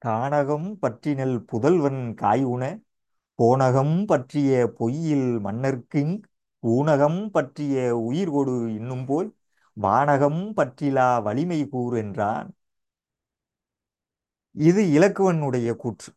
கானகம் பற்றினல் புதல்வன் காய்வுண போனகம் பற்றிய பொய்யில் மன்னர்க்கிங் ஊனகம் பற்றிய உயிர் கொடு இன்னும் போய் வானகம் பற்றிலா வலிமை கூர் என்றான் இது இலக்குவனுடைய கூற்று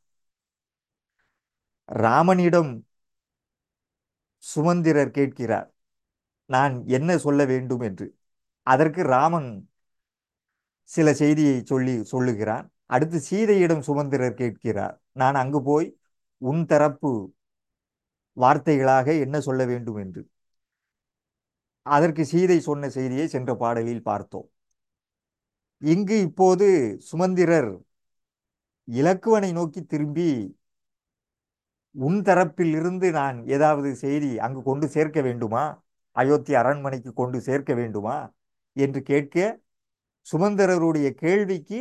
ராமனிடம் சுமந்திரர் கேட்கிறார் நான் என்ன சொல்ல வேண்டும் என்று அதற்கு ராமன் சில செய்தியை சொல்லி சொல்லுகிறான் அடுத்து சீதையிடம் சுமந்திரர் கேட்கிறார் நான் அங்கு போய் உன் தரப்பு வார்த்தைகளாக என்ன சொல்ல வேண்டும் என்று அதற்கு சீதை சொன்ன செய்தியை சென்ற பாடலில் பார்த்தோம் இங்கு இப்போது சுமந்திரர் இலக்குவனை நோக்கி திரும்பி உன் தரப்பில் இருந்து நான் ஏதாவது செய்தி அங்கு கொண்டு சேர்க்க வேண்டுமா அயோத்தி அரண்மனைக்கு கொண்டு சேர்க்க வேண்டுமா என்று கேட்க சுமந்திரருடைய கேள்விக்கு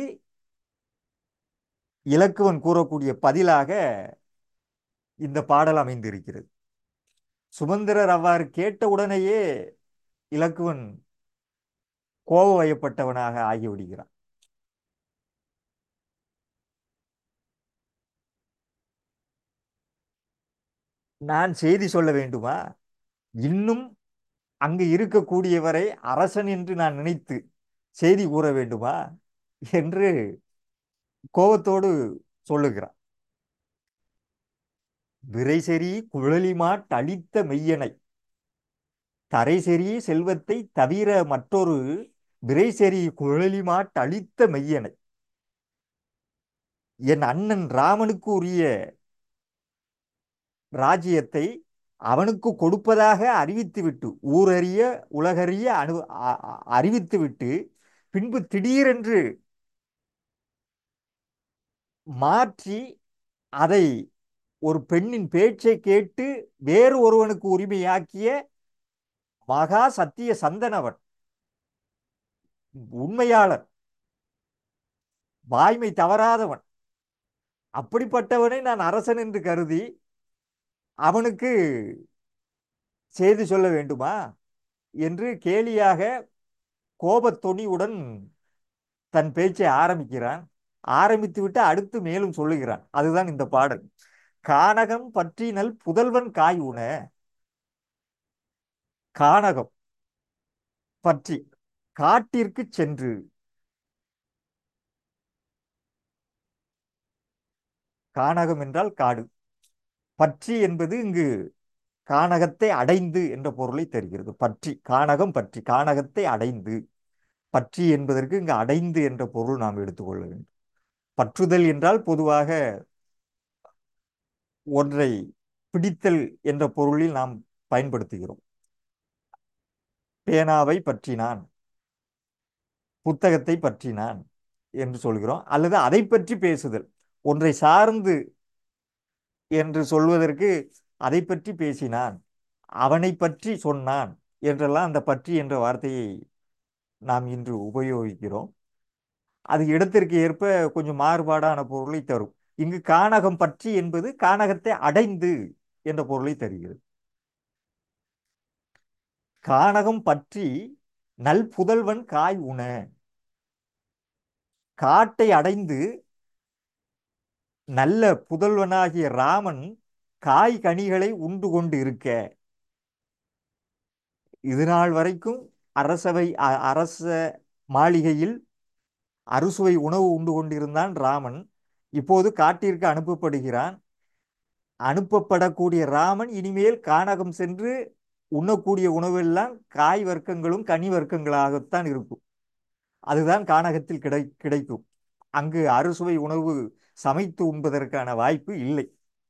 இலக்குவன் கூறக்கூடிய பதிலாக இந்த பாடல் அமைந்திருக்கிறது சுமந்திரர் அவ்வாறு கேட்ட உடனேயே இலக்குவன் கோப வயப்பட்டவனாக ஆகிவிடுகிறான் நான் செய்தி சொல்ல வேண்டுமா இன்னும் அங்கு இருக்கக்கூடியவரை அரசன் என்று நான் நினைத்து செய்தி கூற வேண்டுமா என்று கோபத்தோடு சொல்லுகிறான் விரைசெறி குழலிமாட் அளித்த மெய்யனை தரைசெறி செல்வத்தை தவிர மற்றொரு விரைசெறி குழலிமாட் அளித்த மெய்யனை என் அண்ணன் ராமனுக்கு உரிய ராஜ்யத்தை அவனுக்கு கொடுப்பதாக அறிவித்துவிட்டு ஊரறிய உலகறிய அனு அ- அ- அறிவித்துவிட்டு பின்பு திடீரென்று மாற்றி அதை ஒரு பெண்ணின் பேச்சை கேட்டு வேறு ஒருவனுக்கு உரிமையாக்கிய மகா சத்திய சந்தனவன் உண்மையாளன் வாய்மை தவறாதவன் அப்படிப்பட்டவனை நான் அரசன் என்று கருதி அவனுக்கு செய்தி சொல்ல வேண்டுமா என்று கேலியாக கோபத்தொனியுடன் தன் பேச்சை ஆரம்பிக்கிறான் ஆரம்பித்து விட்டு அடுத்து மேலும் சொல்லுகிறான் அதுதான் இந்த பாடல் கானகம் பற்றினல் புதல்வன் காய் உண கானகம் பற்றி காட்டிற்கு சென்று கானகம் என்றால் காடு பற்றி என்பது இங்கு கானகத்தை அடைந்து என்ற பொருளை தருகிறது பற்றி கானகம் பற்றி கானகத்தை அடைந்து பற்றி என்பதற்கு இங்கு அடைந்து என்ற பொருள் நாம் எடுத்துக்கொள்ள வேண்டும் பற்றுதல் என்றால் பொதுவாக ஒன்றை பிடித்தல் என்ற பொருளில் நாம் பயன்படுத்துகிறோம் பேனாவை பற்றினான் புத்தகத்தை பற்றினான் என்று சொல்கிறோம் அல்லது அதை பற்றி பேசுதல் ஒன்றை சார்ந்து என்று சொல்வதற்கு அதை பற்றி பேசினான் அவனை பற்றி சொன்னான் என்றெல்லாம் அந்த பற்றி என்ற வார்த்தையை நாம் இன்று உபயோகிக்கிறோம் அது இடத்திற்கு ஏற்ப கொஞ்சம் மாறுபாடான பொருளை தரும் இங்கு கானகம் பற்றி என்பது கானகத்தை அடைந்து என்ற பொருளை தருகிறது கானகம் பற்றி நல் புதல்வன் காய் உண காட்டை அடைந்து நல்ல புதல்வனாகிய ராமன் காய் கனிகளை உண்டு கொண்டு இருக்க இது நாள் வரைக்கும் அரசவை அ- அரச மாளிகையில் அறுசுவை உணவு உண்டு கொண்டிருந்தான் ராமன் இப்போது காட்டிற்கு அனுப்பப்படுகிறான் அனுப்பப்படக்கூடிய ராமன் இனிமேல் கானகம் சென்று உண்ணக்கூடிய உணவெல்லாம் காய் வர்க்கங்களும் கனி வர்க்கங்களாகத்தான் இருக்கும் அதுதான் கானகத்தில் கிடை கிடைக்கும் அங்கு அறுசுவை உணவு சமைத்து உண்பதற்கான வாய்ப்பு இல்லை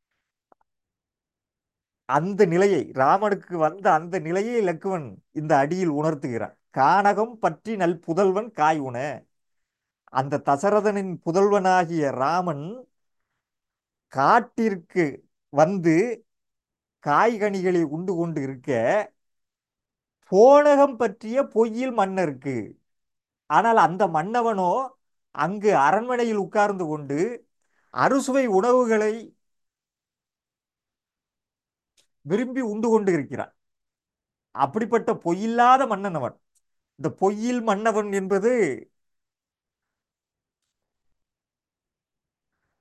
அந்த நிலையை ராமனுக்கு வந்த அந்த நிலையை இலக்குவன் இந்த அடியில் உணர்த்துகிறான் கானகம் பற்றி நல் புதல்வன் காய் உண அந்த தசரதனின் புதல்வனாகிய ராமன் காட்டிற்கு வந்து காய்கனிகளை உண்டு கொண்டு இருக்க போனகம் பற்றிய பொய்யில் மன்னருக்கு ஆனால் அந்த மன்னவனோ அங்கு அரண்மனையில் உட்கார்ந்து கொண்டு அறுசுவை உணவுகளை விரும்பி உண்டு கொண்டு இருக்கிறான் அப்படிப்பட்ட பொய்யில்லாத மன்னன் அவன் இந்த பொய்யில் மன்னவன் என்பது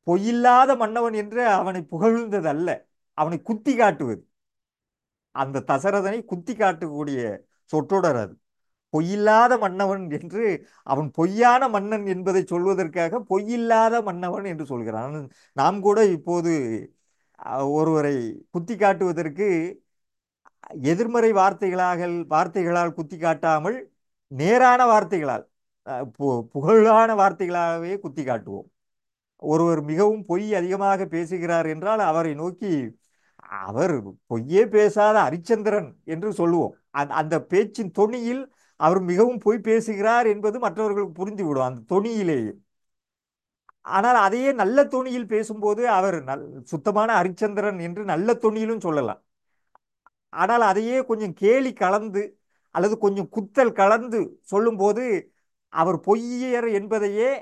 பொய்யில்லாத மன்னவன் என்று அவனை புகழ்ந்தது அல்ல அவனை குத்தி காட்டுவது அந்த தசரதனை குத்தி காட்டக்கூடிய சொற்றொடர் அது பொய்யில்லாத மன்னவன் என்று அவன் பொய்யான மன்னன் என்பதை சொல்வதற்காக பொய்யில்லாத மன்னவன் என்று சொல்கிறான் நாம் கூட இப்போது அஹ், ஒருவரை குத்தி காட்டுவதற்கு எதிர்மறை வார்த்தைகளாக வார்த்தைகளால் குத்தி காட்டாமல் நேரான வார்த்தைகளால் அஹ், பு- புகழான வார்த்தைகளாகவே குத்தி காட்டுவோம் ஒருவர் மிகவும் பொய் அதிகமாக பேசுகிறார் என்றால் அவரை நோக்கி அவர் பொய்யே பேசாத ஹரிச்சந்திரன் என்று சொல்லுவோம் அந்த அந்த பேச்சின் தொனியில் அவர் மிகவும் பொய் பேசுகிறார் என்பது மற்றவர்களுக்கு புரிந்துவிடும் அந்த தொனியிலேயே ஆனால் அதையே நல்ல தொனியில் பேசும்போது அவர் நல் சுத்தமான ஹரிச்சந்திரன் என்று நல்ல தொனியிலும் சொல்லலாம் ஆனால் அதையே கொஞ்சம் கேலி கலந்து அல்லது கொஞ்சம் குத்தல் கலந்து சொல்லும்போது அவர் பொய்யர் என்பதையே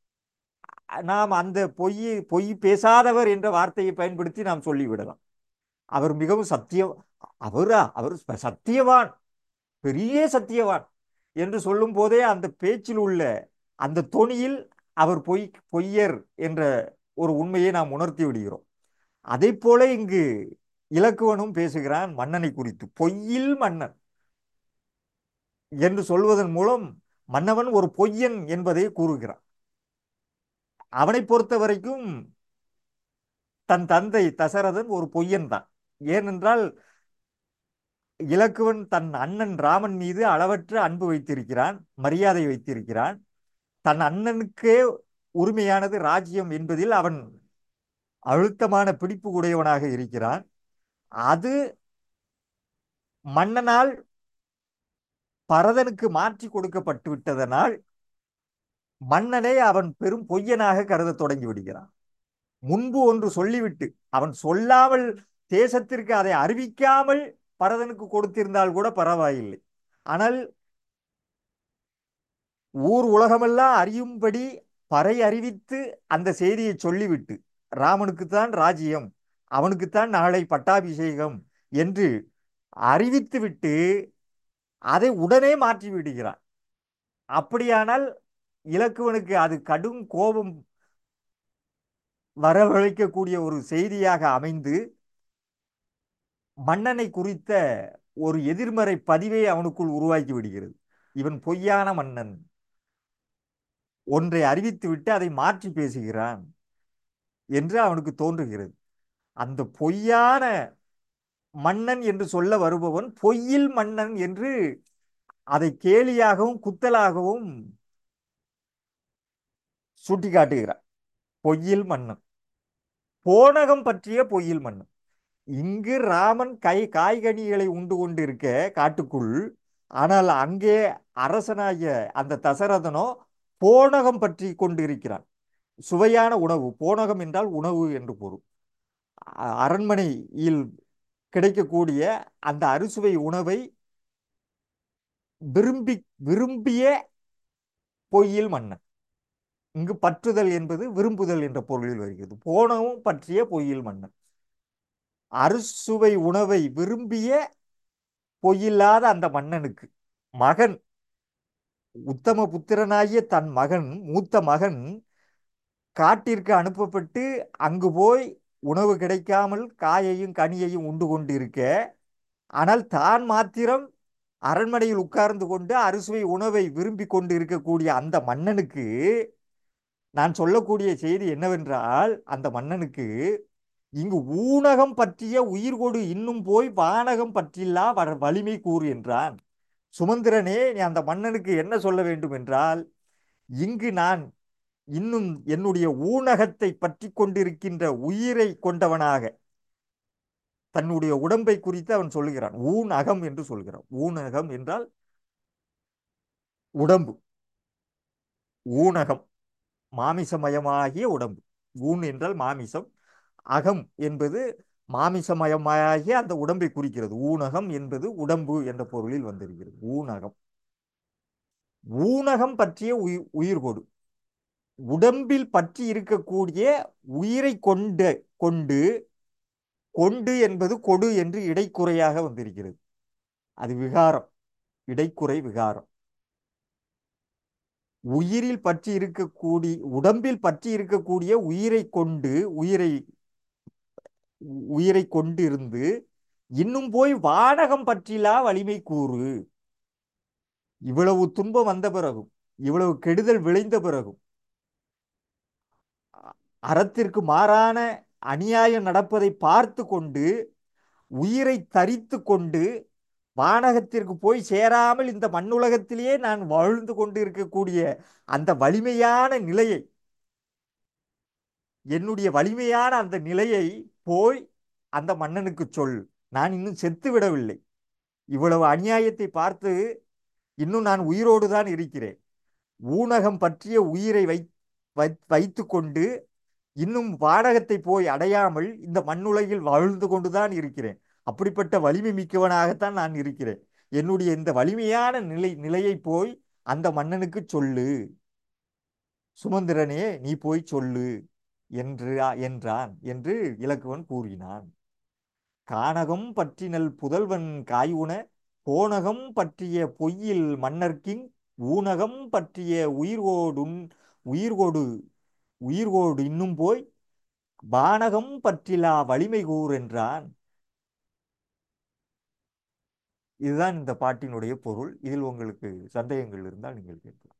நாம் அந்த பொய் பொய் பேசாதவர் என்ற வார்த்தையை பயன்படுத்தி நாம் சொல்லிவிடலாம் அவர் மிகவும் சத்திய அவரா அவர் ச- சத்தியவான் பெரிய சத்தியவான் என்று சொல்லும் போதே அந்த பேச்சில் உள்ள அந்த தொனியில் அவர் பொய் பொய்யர் என்ற ஒரு உண்மையை நாம் உணர்த்தி விடுகிறோம் அதைப் போல இங்கு இலக்குவனும் பேசுகிறான் மன்னனை குறித்து பொய்யில் மன்னன் என்று சொல்வதன் மூலம் மன்னவன் ஒரு பொய்யன் என்பதை கூறுகிறான் அவனை பொறுத்த வரைக்கும் தன் தந்தை தசரதன் ஒரு பொய்யன் தான் ஏனென்றால் இலக்குவன் தன் அண்ணன் ராமன் மீது அளவற்ற அன்பு வைத்திருக்கிறான் மரியாதை வைத்திருக்கிறான் தன் அண்ணனுக்கே உரிமையானது ராஜ்யம் என்பதில் அவன் அழுத்தமான பிடிப்பு உடையவனாக இருக்கிறான் அது மன்னனால் பரதனுக்கு மாற்றி கொடுக்கப்பட்டு விட்டதனால் மன்னனை அவன் பெரும் பொய்யனாக கருதத் தொடங்கி விடுகிறான் முன்பு ஒன்று சொல்லிவிட்டு அவன் சொல்லாமல் தேசத்திற்கு அதை அறிவிக்காமல் பரதனுக்கு கொடுத்திருந்தால் கூட பரவாயில்லை ஆனால் ஊர் உலகமெல்லாம் அறியும்படி பறை அறிவித்து அந்த செய்தியை சொல்லிவிட்டு ராமனுக்குத்தான் ராஜ்யம் அவனுக்குத்தான் நாளை பட்டாபிஷேகம் என்று அறிவித்துவிட்டு அதை உடனே மாற்றி விடுகிறான் அப்படியானால் இலக்குவனுக்கு அது கடும் கோபம் வரவழைக்கக்கூடிய ஒரு செய்தியாக அமைந்து மன்னனை குறித்த ஒரு எதிர்மறை பதிவை அவனுக்குள் உருவாக்கி விடுகிறது இவன் பொய்யான மன்னன் ஒன்றை அறிவித்துவிட்டு அதை மாற்றி பேசுகிறான் என்று அவனுக்கு தோன்றுகிறது அந்த பொய்யான மன்னன் என்று சொல்ல வருபவன் பொய்யில் மன்னன் என்று அதை கேலியாகவும் குத்தலாகவும் சுட்டிக்காட்டுகிறான் பொய்யில் மன்னன் போனகம் பற்றிய பொய்யில் மன்னன் இங்கு ராமன் கை காய்கனிகளை உண்டு கொண்டிருக்க காட்டுக்குள் ஆனால் அங்கே அரசனாகிய அந்த தசரதனோ போனகம் பற்றி கொண்டிருக்கிறான் சுவையான உணவு போனகம் என்றால் உணவு என்று பொருள் அ- அரண்மனையில் கிடைக்கக்கூடிய அந்த அறுசுவை உணவை விரும்பி விரும்பிய பொய்யில் மன்னன் இங்கு பற்றுதல் என்பது விரும்புதல் என்ற பொருளில் வருகிறது போனவும் பற்றிய பொய்யில் மன்னன் அறுசுவை உணவை விரும்பிய பொய்யில்லாத அந்த மன்னனுக்கு மகன் உத்தம புத்திரனாகிய தன் மகன் மூத்த மகன் காட்டிற்கு அனுப்பப்பட்டு அங்கு போய் உணவு கிடைக்காமல் காயையும் கனியையும் உண்டு கொண்டிருக்க ஆனால் தான் மாத்திரம் அரண்மனையில் உட்கார்ந்து கொண்டு அறுசுவை உணவை விரும்பி கொண்டு இருக்கக்கூடிய அந்த மன்னனுக்கு நான் சொல்லக்கூடிய செய்தி என்னவென்றால் அந்த மன்னனுக்கு இங்கு ஊனகம் பற்றிய உயிர் கொடு இன்னும் போய் வானகம் பற்றில்லா வ- வலிமை கூறு என்றான் சுமந்திரனே நீ அந்த மன்னனுக்கு என்ன சொல்ல வேண்டும் என்றால் இங்கு நான் இன்னும் என்னுடைய ஊனகத்தை பற்றி கொண்டிருக்கின்ற உயிரை கொண்டவனாக தன்னுடைய உடம்பை குறித்து அவன் சொல்லுகிறான் ஊனகம் என்று சொல்கிறான் ஊனகம் என்றால் உடம்பு ஊனகம் மாமிசமயமாகிய உடம்பு ஊன் என்றால் மாமிசம் அகம் என்பது மாமிசமயமாகிய அந்த உடம்பை குறிக்கிறது ஊனகம் என்பது உடம்பு என்ற பொருளில் வந்திருக்கிறது ஊனகம் ஊனகம் பற்றிய உயிர் உயிர் கொடு உடம்பில் பற்றி இருக்கக்கூடிய உயிரை கொண்ட கொண்டு கொண்டு என்பது கொடு என்று இடைக்குறையாக வந்திருக்கிறது அது விகாரம் இடைக்குறை விகாரம் உயிரில் பற்றி இருக்கக்கூடிய உடம்பில் பற்றி இருக்கக்கூடிய உயிரை கொண்டு உயிரை உயிரை கொண்டிருந்து இன்னும் போய் வானகம் பற்றிலா வலிமை கூறு இவ்வளவு துன்பம் வந்த பிறகும் இவ்வளவு கெடுதல் விளைந்த பிறகும் அ- அறத்திற்கு மாறான அநியாயம் நடப்பதை பார்த்து கொண்டு உயிரை தரித்து கொண்டு வானகத்திற்கு போய் சேராமல் இந்த மண்ணுலகத்திலேயே நான் வாழ்ந்து கொண்டு இருக்கக்கூடிய அந்த வலிமையான நிலையை என்னுடைய வலிமையான அந்த நிலையை போய் அந்த மன்னனுக்கு சொல் நான் இன்னும் செத்து விடவில்லை இவ்வளவு அநியாயத்தை பார்த்து இன்னும் நான் உயிரோடு தான் இருக்கிறேன் ஊனகம் பற்றிய உயிரை வை வைத்து கொண்டு இன்னும் வானகத்தை போய் அடையாமல் இந்த மண்ணுலகில் வாழ்ந்து கொண்டுதான் இருக்கிறேன் அப்படிப்பட்ட வலிமை மிக்கவனாகத்தான் நான் இருக்கிறேன் என்னுடைய இந்த வலிமையான நிலை நிலையை போய் அந்த மன்னனுக்கு சொல்லு சுமந்திரனே நீ போய் சொல்லு என்று என்றான் என்று இலக்குவன் கூறினான் கானகம் பற்றினல் புதல்வன் காயுண போனகம் பற்றிய பொய்யில் மன்னர்க்கிங் ஊனகம் பற்றிய உயிர்கோடுன் உயிர்கோடு உயிர்கோடு இன்னும் போய் வானகம் பற்றிலா வலிமை கூர் என்றான் இதுதான் இந்த பாட்டினுடைய பொருள் இதில் உங்களுக்கு சந்தேகங்கள் இருந்தால் நீங்கள் கேட்கலாம்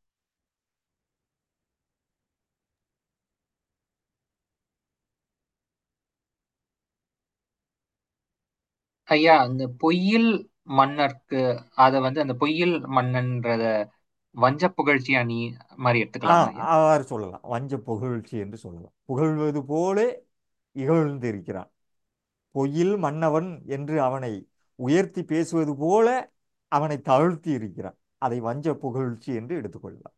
ஐயா அந்த பொய்யில் மன்னர்க்கு அத வந்து அந்த பொய்யில் மன்னன்றத வஞ்ச புகழ்ச்சி அணி மாதிரி ஆ எடுத்துக்கலாமா ஐயா அவ்வாறு சொல்லலாம் வஞ்ச புகழ்ச்சி என்று சொல்லலாம் புகழ்வது போலே இகழ்ந்திருக்கிறான் பொய்யில் மன்னவன் என்று அவனை உயர்த்தி பேசுவது போல அவனை தாழ்த்தி இருக்கிறான் அதை வஞ்ச புகழ்ச்சி என்று எடுத்துக்கொள்ளலாம்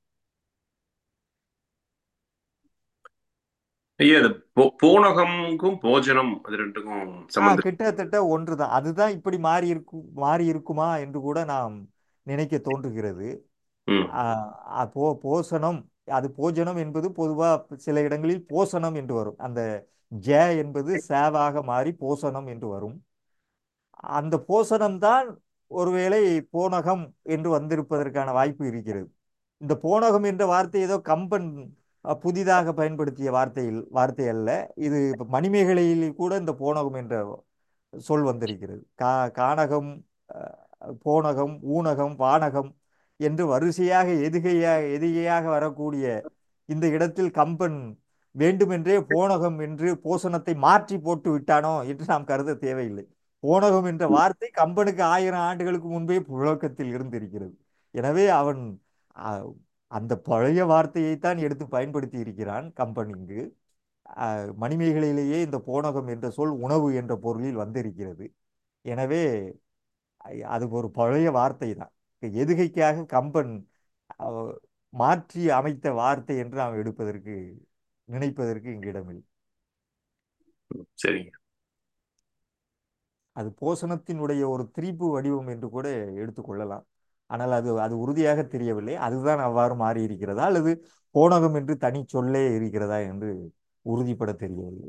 ஐயா இது போ- போனகம்க்கும் போஜனம் அது ரெண்டுக்கும் ஆ சம்பந்தம் கிட்டத்தட்ட ஒன்றுதான் அதுதான் இப்படி மாறி இருக்கும் மாறி இருக்குமா என்று கூட நாம் நினைக்க தோன்றுகிறது ம் ஆ, ஆ, போ போசனம் அது போஜனம் என்பது பொதுவாக சில இடங்களில் போசனம் என்று வரும் அந்த ஜ என்பது சேவாக மாறி போசனம் என்று வரும் அந்த போசனம்தான் ஒருவேளை போனகம் என்று வந்திருப்பதற்கான வாய்ப்பு இருக்கிறது இந்த போனகம் என்ற வார்த்தை ஏதோ கம்பன் அஹ், புதிதாக பயன்படுத்திய வார்த்தையில் வார்த்தை அல்ல இது இப்ப மணிமேகலையில் கூட இந்த போனகம் என்ற சொல் வந்திருக்கிறது கா கானகம் அஹ், போனகம் ஊனகம் வானகம் என்று வரிசையாக எதுகையாக எதுகையாக வரக்கூடிய இந்த இடத்தில் கம்பன் வேண்டுமென்றே போனகம் என்று போசனத்தை மாற்றி போட்டு விட்டானோ என்று நாம் கருத தேவையில்லை போனகம் என்ற வார்த்தை கம்பனுக்கு ஆயிரம் ஆண்டுகளுக்கு முன்பே புழக்கத்தில் இருந்திருக்கிறது எனவே அவன் அஹ், அந்த பழைய வார்த்தையைத்தான் எடுத்து பயன்படுத்தி இருக்கிறான் கம்பன் இங்கு அஹ், மணிமேகலையிலேயே இந்த போனகம் என்ற சொல் உணவு என்ற பொருளில் வந்திருக்கிறது எனவே ஐ- அது ஒரு பழைய வார்த்தை தான் எதுகைக்காக கம்பன் அஹ், மாற்றி அமைத்த வார்த்தை என்று நாம் எடுப்பதற்கு நினைப்பதற்கு இங்கு இடமில்லை சரிங்க அது போசனத்தினுடைய ஒரு திரிபு வடிவம் என்று கூட எடுத்துக்கொள்ளலாம் ஆனால் அது அது உறுதியாக தெரியவில்லை அதுதான் அவ்வாறு மாறி இருக்கிறதா அல்லது போனகம் என்று தனி சொல்லே இருக்கிறதா என்று உறுதிப்பட தெரியவில்லை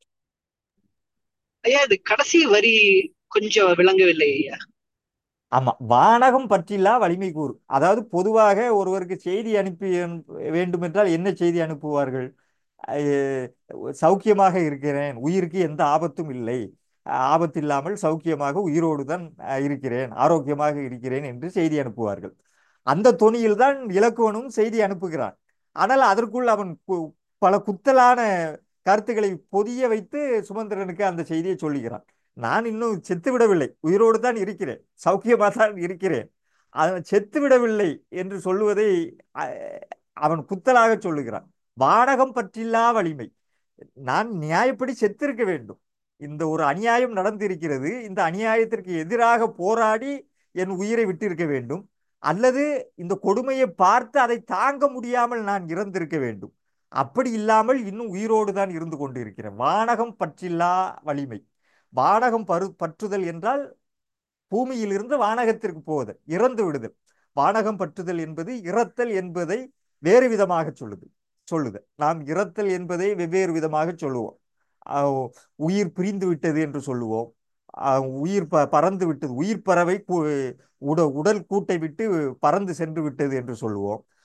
ஐயா இது கடைசி வரி கொஞ்சம் விளங்கவில்லை ஐயா ஆமா வானகம் பற்றிலா வலிமை கூறு அதாவது பொதுவாக ஒருவருக்கு செய்தி அனுப்பி வேண்டும் என்றால் என்ன செய்தி அனுப்புவார்கள் அஹ், சௌக்கியமாக இருக்கிறேன் உயிருக்கு எந்த ஆபத்தும் இல்லை ஆபத்து இல்லாமல் சௌக்கியமாக உயிரோடு தான் அஹ், இருக்கிறேன் ஆரோக்கியமாக இருக்கிறேன் என்று செய்தி அனுப்புவார்கள் அந்த தொனியில் தான் இலக்குவனும் செய்தி அனுப்புகிறான் ஆனால் அதற்குள் அவன் கு- பல குத்தலான கருத்துக்களை பொதிய வைத்து சுமந்திரனுக்கு அந்த செய்தியை சொல்லுகிறான் நான் இன்னும் செத்து விடவில்லை உயிரோடு தான் இருக்கிறேன் சௌக்கியமாக தான் இருக்கிறேன் அவன் செத்து விடவில்லை என்று சொல்லுவதை அஹ், அவன் குத்தலாக சொல்லுகிறான் வானகம் பற்றில்லா வலிமை நான் நியாயப்படி செத்திருக்க வேண்டும் இந்த ஒரு அநியாயம் நடந்திருக்கிறது இந்த அநியாயத்திற்கு எதிராக போராடி என் உயிரை விட்டிருக்க வேண்டும் அல்லது இந்த கொடுமையை பார்த்து அதை தாங்க முடியாமல் நான் இறந்திருக்க வேண்டும் அப்படி இல்லாமல் இன்னும் உயிரோடு தான் இருந்து கொண்டிருக்கிறேன் வானகம் பற்றில்லா வலிமை வானகம் பரு பற்றுதல் என்றால் பூமியிலிருந்து வானகத்திற்கு போவதல் இறந்து விடுதல் வானகம் பற்றுதல் என்பது இறத்தல் என்பதை வேறு விதமாக சொல்லுது சொல்லுதல் நாம் இறத்தல் என்பதை வெவ்வேறு விதமாக சொல்லுவோம் அஹ் உயிர் பிரிந்து விட்டது என்று சொல்லுவோம் அஹ் உயிர் ப பறந்து விட்டது உயிர் பறவை கு- உட உடல் கூட்டை விட்டு பறந்து சென்று விட்டது என்று சொல்லுவோம்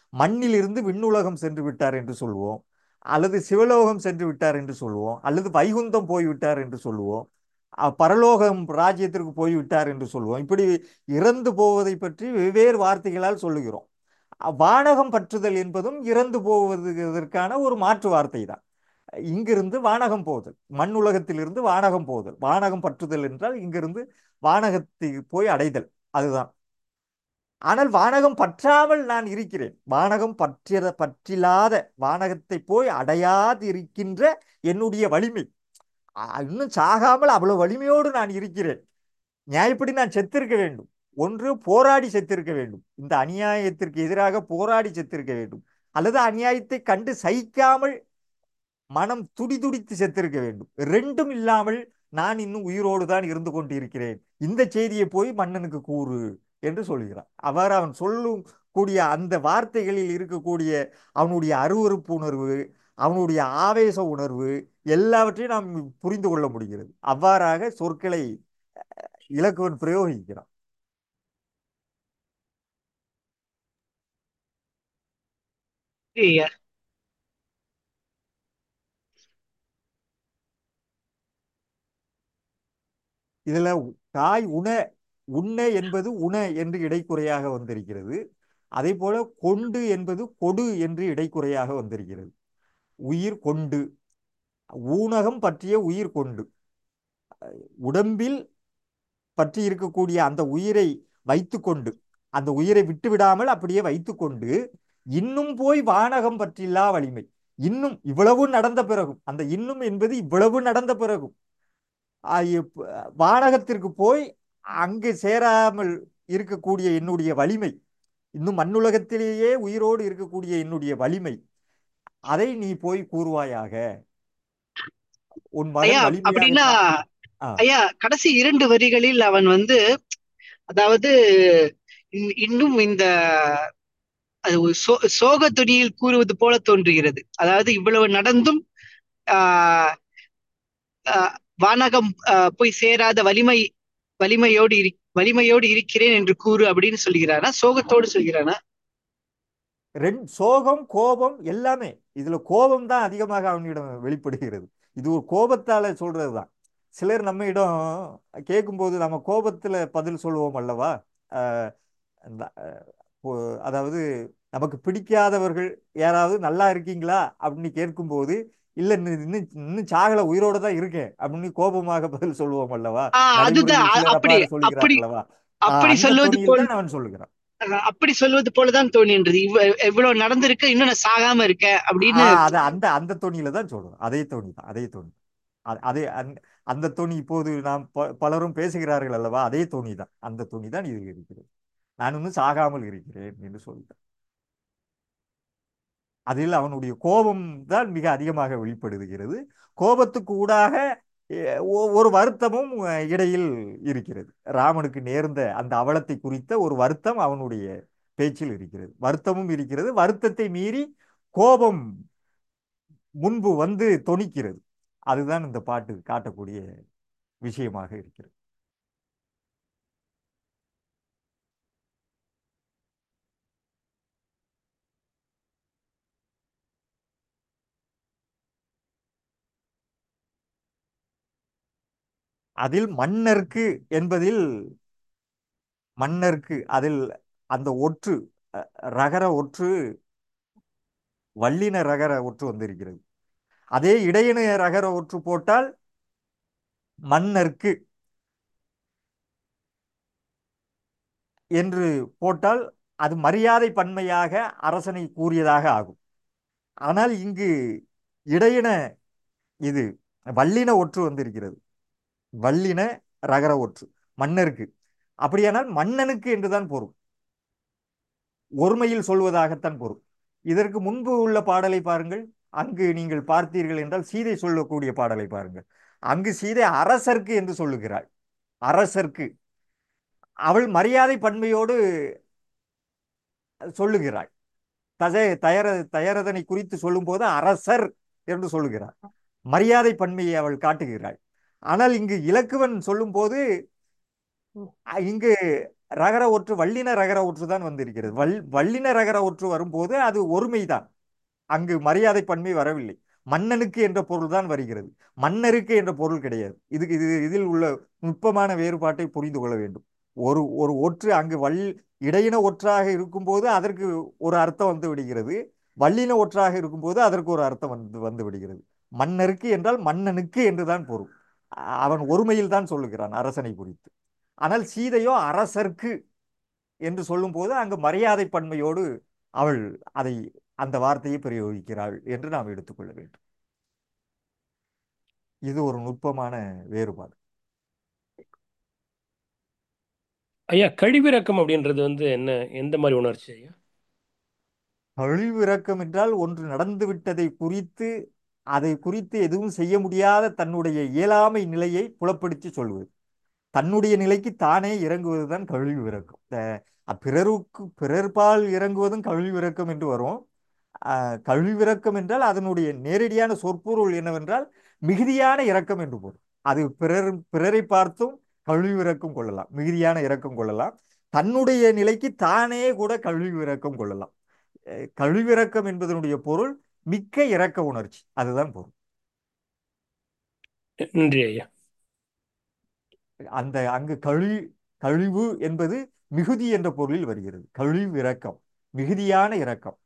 மண்ணிலிருந்து விண்ணுலகம் சென்று விட்டார் என்று சொல்லுவோம் அல்லது சிவலோகம் சென்று விட்டார் என்று சொல்லுவோம் அல்லது வைகுந்தம் போய்விட்டார் என்று சொல்லுவோம் அஹ் பரலோகம் ராஜ்யத்திற்கு போய்விட்டார் என்று சொல்லுவோம் இப்படி இறந்து போவதை பற்றி வெவ்வேறு வார்த்தைகளால் சொல்லுகிறோம் அஹ் வானகம் பற்றுதல் என்பதும் இறந்து போவதற்கான ஒரு மாற்று வார்த்தை தான் இங்கிருந்து வானகம் போதல் மண் உலகத்திலிருந்து வானகம் போதல் வானகம் பற்றுதல் என்றால் இங்கிருந்து வானகத்துக்கு போய் அடைதல் அதுதான் ஆனால் வானகம் பற்றாமல் நான் இருக்கிறேன் வானகம் பற்றிற பற்றில்லாத வானகத்தை போய் அடையாது இருக்கின்ற என்னுடைய வலிமை அ- இன்னும் சாகாமல் அவ்வளவு வலிமையோடு நான் இருக்கிறேன் நியாயப்படி நான் செத்திருக்க வேண்டும் ஒன்று போராடி செத்திருக்க வேண்டும் இந்த அநியாயத்திற்கு எதிராக போராடி செத்திருக்க வேண்டும் அல்லது அநியாயத்தை கண்டு சகிக்காமல் மனம் துடிதுடித்து செத்திருக்க வேண்டும் ரெண்டும் இல்லாமல் நான் இன்னும் உயிரோடு தான் இருந்து கொண்டிருக்கிறேன் இந்த செய்தியை போய் மன்னனுக்கு கூறு என்று சொல்கிறான் அவர் அவன் சொல்லும் கூடிய அந்த வார்த்தைகளில் இருக்கக்கூடிய அவனுடைய அருவருப்பு உணர்வு அவனுடைய ஆவேச உணர்வு எல்லாவற்றையும் நாம் புரிந்து கொள்ள முடிகிறது அவ்வாறாக சொற்களை இலக்குவன் பிரயோகிக்கிறான் ஐயா இதுல தாய் உண உண்ண என்பது உண என்று இடைக்குறையாக வந்திருக்கிறது அதே போல கொண்டு என்பது கொடு என்று இடைக்குறையாக வந்திருக்கிறது உயிர் கொண்டு ஊனகம் பற்றிய உயிர் கொண்டு உடம்பில் பற்றி இருக்கக்கூடிய அந்த உயிரை வைத்துக்கொண்டு அந்த உயிரை விட்டு விடாமல் அப்படியே வைத்துக்கொண்டு இன்னும் போய் வானகம் பற்றில்லா வலிமை இன்னும் இவ்வளவு நடந்த பிறகும் அந்த இன்னும் என்பது இவ்வளவு நடந்த பிறகும் ஆஹ் இப்ப- வானகத்திற்கு போய் அங்கு சேராமல் இருக்கக்கூடிய என்னுடைய வலிமை இன்னும் மண்ணுலகத்திலேயே உயிரோடு இருக்கக்கூடிய என்னுடைய வலிமை அதை நீ போய் கூறுவாயாக உன் ஐயா மகன் வலிமையாக அப்படின்னா ஆ. ஐயா கடைசி இரண்டு வரிகளில் அவன் வந்து அதாவது இன்- இன்னும் இந்த அது ஒரு சோ சோக துணியில் கூறுவது போல தோன்றுகிறது அதாவது இவ்வளவு நடந்தும் ஆஹ் ஆஹ் வானகம் ஆஹ் போய் சேராத வலிமை வலிமையோடு இரு வலிமையோடு இருக்கிறேன் என்று கூறு அப்படின்னு சொல்கிறானா சோகத்தோடு சொல்கிறானா ரெண் சோகம் கோபம் எல்லாமே இதுல கோபம் தான் அதிகமாக அவனிடம் வெளிப்படுகிறது இது ஒரு கோபத்தால சொல்றதுதான் சிலர் நம்ம இடம் கேட்கும்போது நம்ம கோபத்துல பதில் சொல்லுவோம் அல்லவா ஆஹ் இந்த, ஆஹ் இப்போ- அதாவது நமக்கு பிடிக்காதவர்கள் யாராவது நல்லா இருக்கீங்களா அப்படின்னு கேட்கும்போது இல்ல இன்னும் இன்னும் இன்னும் சாகல உயிரோட தான் இருக்கேன் அப்படின்னு கோபமாக பதில் சொல்லுவோம் அல்லவா ஆஹ் அதுதான் நடைமுறையில் அ- சிலர் அப்படி அவ்வாறு சொல்கிறார் அப்படி அல்லவா ஆஹ் அப்படி அந்த சொல்வது தொனியில் போல் தான் அவன் சொல்லுகிறான் அஹ் அப்படி சொல்வது போலதான் தோணின்றது இவ் எவ்வளவு நடந்திருக்கு இன்னும் நான் சாகாம இருக்கேன் அப்படின்னு ஆஹ் அது அந்த அந்த தொனியில தான் சொல்றோம் அதே தொனி தான் அதே தொனி அ- அதே அந்த அந்த தொனி இப்போது நாம் ப- பலரும் பேசுகிறார்கள் அல்லவா அதே தொனி தான் அந்த தொனி தான் இது இருக்கிறது நான் இன்னும் சாகாமல் இருக்கிறேன் என்று சொல்லிட்டான் அதில் அவனுடைய கோபம் தான் மிக அதிகமாக வெளிப்படுகிறது கோபத்துக்கு ஊடாக எ- ஒ- ஒரு வருத்தமும் அஹ், இடையில் இருக்கிறது ராமனுக்கு நேர்ந்த அந்த அவலத்தை குறித்த ஒரு வருத்தம் அவனுடைய பேச்சில் இருக்கிறது வருத்தமும் இருக்கிறது வருத்தத்தை மீறி கோபம் முன்பு வந்து தொனிக்கிறது அதுதான் இந்த பாட்டு காட்டக்கூடிய விஷயமாக இருக்கிறது அதில் மன்னர்க்கு என்பதில் மன்னர்க்கு அதில் அந்த ஒற்று அஹ், ரகர ஒற்று வல்லின ரகர ஒற்று வந்திருக்கிறது அதே இடையின ரகர ஒற்று போட்டால் மன்னர்க்கு என்று போட்டால் அது மரியாதை பன்மையாக அரசனை கூறியதாக ஆகும் ஆனால் இங்கு இடையின இது வல்லின ஒற்று வந்திருக்கிறது வல்லின ரகர ஒற்று மன்னருக்கு அப்படியானால் மன்னனுக்கு என்றுதான் பொருள் ஒருமையில் சொல்வதாகத்தான் பொருள் இதற்கு முன்பு உள்ள பாடலை பாருங்கள் அங்கு நீங்கள் பார்த்தீர்கள் என்றால் சீதை சொல்லக்கூடிய பாடலை பாருங்கள் அங்கு சீதை அரசர்க்கு என்று சொல்லுகிறாள் அரசர்க்கு அவள் மரியாதை பன்மையோடு சொல்லுகிறாள் தஜ தயர தயரதனை குறித்து சொல்லும்போது அரசர் என்று சொல்லுகிறாள் மரியாதை பன்மையை அவள் காட்டுகிறாள் ஆனால் இங்கு இலக்குவன் சொல்லும்போது அ- இங்கு ரகர ஒற்று வல்லின ரகர ஒற்று தான் வந்திருக்கிறது வல் வல்லின ரகர ஒற்று வரும்போது அது ஒருமைதான் அங்கு மரியாதை பன்மை வரவில்லை மன்னனுக்கு என்ற பொருள் தான் வருகிறது மன்னருக்கு என்ற பொருள் கிடையாது இதுக்கு இது இதில் உள்ள நுட்பமான வேறுபாட்டை புரிந்து கொள்ள வேண்டும் ஒரு ஒரு ஒற்று அங்கு வல் இடையின ஒற்றாக இருக்கும்போது அதற்கு ஒரு அர்த்தம் வந்து விடுகிறது வல்லின ஒற்றாக இருக்கும்போது அதற்கு ஒரு அர்த்தம் வந்து வந்து விடுகிறது மன்னருக்கு என்றால் மன்னனுக்கு என்றுதான் பொருள் அ- அவன் ஒருமையில் தான் சொல்லுகிறான் அரசனை குறித்து ஆனால் சீதையோ அரசர்க்கு என்று சொல்லும்போது அங்கு மரியாதை பன்மையோடு அவள் அதை அந்த வார்த்தையை பிரயோகிக்கிறாள் என்று நாம் எடுத்துக்கொள்ள வேண்டும் இது ஒரு நுட்பமான வேறுபாடு ஐயா கழிவிறக்கம் அப்படின்றது வந்து என்ன எந்த மாதிரி உணர்ச்சி ஐயா கழிவிறக்கம் என்றால் ஒன்று நடந்து விட்டதை குறித்து அதை குறித்து எதுவும் செய்ய முடியாத தன்னுடைய இயலாமை நிலையை புலப்படுத்தி சொல்வது தன்னுடைய நிலைக்கு தானே இறங்குவதுதான் கழிவிறக்கம் த- பிறருக்கு பிறர்பால் இறங்குவதும் கழிவிறக்கம் என்று வரும் ஆஹ் கழிவிறக்கம் என்றால் அதனுடைய நேரடியான சொற்பொருள் என்னவென்றால் மிகுதியான இரக்கம் என்று பொருள் அது பிறர் பிறரை பார்த்தும் கழிவிறக்கம் கொள்ளலாம் மிகுதியான இரக்கம் கொள்ளலாம் தன்னுடைய நிலைக்கு தானே கூட கழிவிறக்கம் கொள்ளலாம் அஹ் கழிவிறக்கம் என்பதனுடைய பொருள் மிக்க இரக்க உணர்ச்சி அதுதான் பொருள் நன்றி ஐயா அந்த அங்கு கழி கழிவு என்பது மிகுதி என்ற பொருளில் வருகிறது கழிவு இரக்கம் மிகுதியான இரக்கம்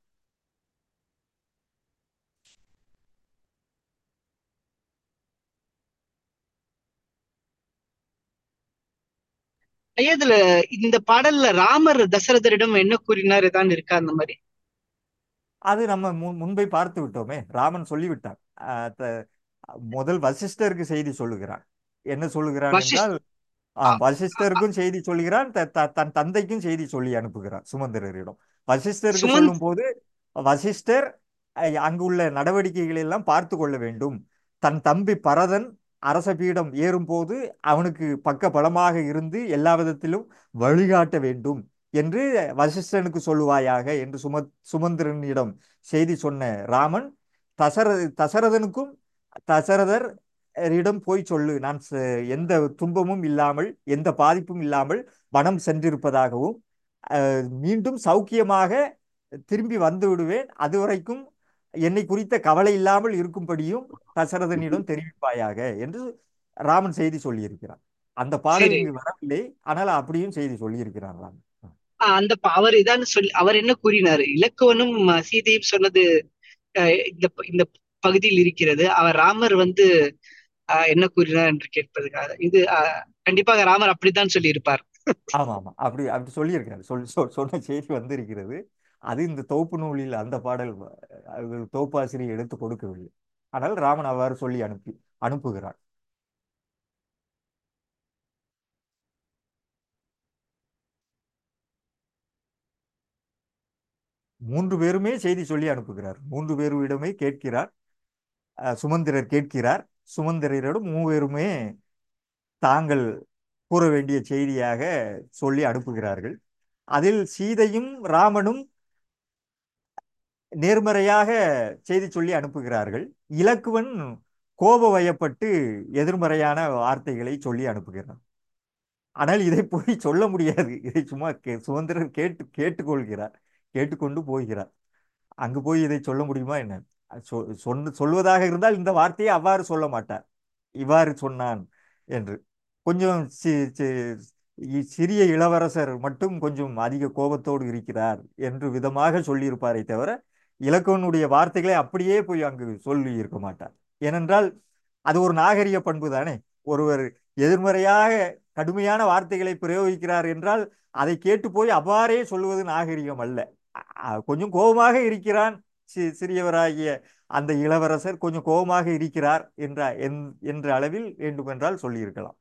ஐயா இதுல இந்த பாடல்ல ராமர் தசரதரிடம் என்ன கூறினார் தான் இருக்கா அந்த மாதிரி அது நம்ம முன் முன்பை பார்த்து விட்டோமே ராமன் சொல்லிவிட்டான் ஆஹ் த- முதல் வசிஷ்டருக்கு செய்தி சொல்லுகிறான் என்ன சொல்லுகிறான் வசிஷ் என்றால் ஆ, வசிஷ்டருக்கும் செய்தி சொல்கிறான் த- த- தன் தந்தைக்கும் செய்தி சொல்லி அனுப்புகிறான் சுமந்திரரிடம் வசிஷ்டருக்கு சுமந்த் சொல்லும் போது வசிஷ்டர் அஹ், அங்குள்ள நடவடிக்கைகளை எல்லாம் பார்த்து கொள்ள வேண்டும் தன் தம்பி பரதன் அரச பீடம் ஏறும்போது அவனுக்கு பக்க பலமாக இருந்து எல்லா விதத்திலும் வழிகாட்ட வேண்டும் என்று வசிஷ்டனுக்கு சொல்லுவாயாக என்று சும சுமந்திரனிடம் செய்தி சொன்ன ராமன் தசர தசரதனுக்கும் தசரதர் இடம் போய் சொல்லு நான் ச- எந்த துன்பமும் இல்லாமல் எந்த பாதிப்பும் இல்லாமல் வனம் சென்றிருப்பதாகவும் அஹ், மீண்டும் சௌக்கியமாக திரும்பி வந்து விடுவேன் அதுவரைக்கும் என்னை குறித்த கவலை இல்லாமல் இருக்கும்படியும் தசரதனிடம் தெரிவிப்பாயாக என்று ராமன் செய்தி சொல்லியிருக்கிறார் அந்த பாடல் சரி இங்கு வரவில்லை ஆனால் அப்படியும் செய்தி சொல்லியிருக்கிறார் ராமன் ஆஹ் அந்த ப- அவர் இதான் சொல்லி அவர் என்ன கூறினாரு இலக்குவனும் அஹ், சீதையும் சொன்னது அஹ், இந்த ப- இந்த பகுதியில் இருக்கிறது அவர் ராமர் வந்து ஆஹ், என்ன கூறினார் என்று கேட்பதுக்காக இது ஆஹ், கண்டிப்பாக ராமர் அப்படித்தான் சொல்லியிருப்பார் ஆமா ஆமா அப்படி அப்படி சொல்லியிருக்காரு சொல் சொ- சொன்ன செய்தி வந்திருக்கிறது அது இந்த தொகுப்பு நூலில் அந்த பாடல் அது தொகுப்பாசிரியர் எடுத்து கொடுக்கவில்லை ஆனால் ராமன் அவ்வாறு சொல்லி அனுப்பி அனுப்புகிறார் மூன்று பேருமே செய்தி சொல்லி அனுப்புகிறார் மூன்று பேருவிடமே கேட்கிறார் அஹ், சுமந்திரர் கேட்கிறார் சுமந்திரரிடம் மூவருமே தாங்கள் கூற வேண்டிய செய்தியாக சொல்லி அனுப்புகிறார்கள் அதில் சீதையும் ராமனும் நேர்மறையாக செய்தி சொல்லி அனுப்புகிறார்கள் இலக்குவன் கோபவயப்பட்டு எதிர்மறையான வார்த்தைகளை சொல்லி அனுப்புகிறான் ஆனால் இதை போய் சொல்ல முடியாது இதை சும்மா கே சுதந்திரர் கேட்டு கேட்டுக்கொள்கிறார் கேட்டுக்கொண்டு போகிறார் அங்கு போய் இதை சொல்ல முடியுமா என்ன சொ- சொன்ன சொல்வதாக இருந்தால் இந்த வார்த்தையை அவ்வாறு சொல்ல மாட்டார் இவ்வாறு சொன்னான் என்று கொஞ்சம் சி- சி- இ- சிறிய இளவரசர் மட்டும் கொஞ்சம் அதிக கோபத்தோடு இருக்கிறார் என்று விதமாக சொல்லியிருப்பாரே தவிர இலக்குவனுடைய வார்த்தைகளை அப்படியே போய் அங்கு சொல்லி இருக்க மாட்டார் ஏனென்றால் அது ஒரு நாகரிக பண்பு தானே ஒருவர் எதிர்மறையாக கடுமையான வார்த்தைகளை பிரயோகிக்கிறார் என்றால் அதை கேட்டு போய் அவ்வாறே சொல்வது நாகரிகம் அல்ல அ- அ- கொஞ்சம் கோபமாக இருக்கிறான் சி- சிறியவராகிய அந்த இளவரசர் கொஞ்சம் கோபமாக இருக்கிறார் என்ற என்- என்ற அளவில் வேண்டுமென்றால் சொல்லியிருக்கலாம்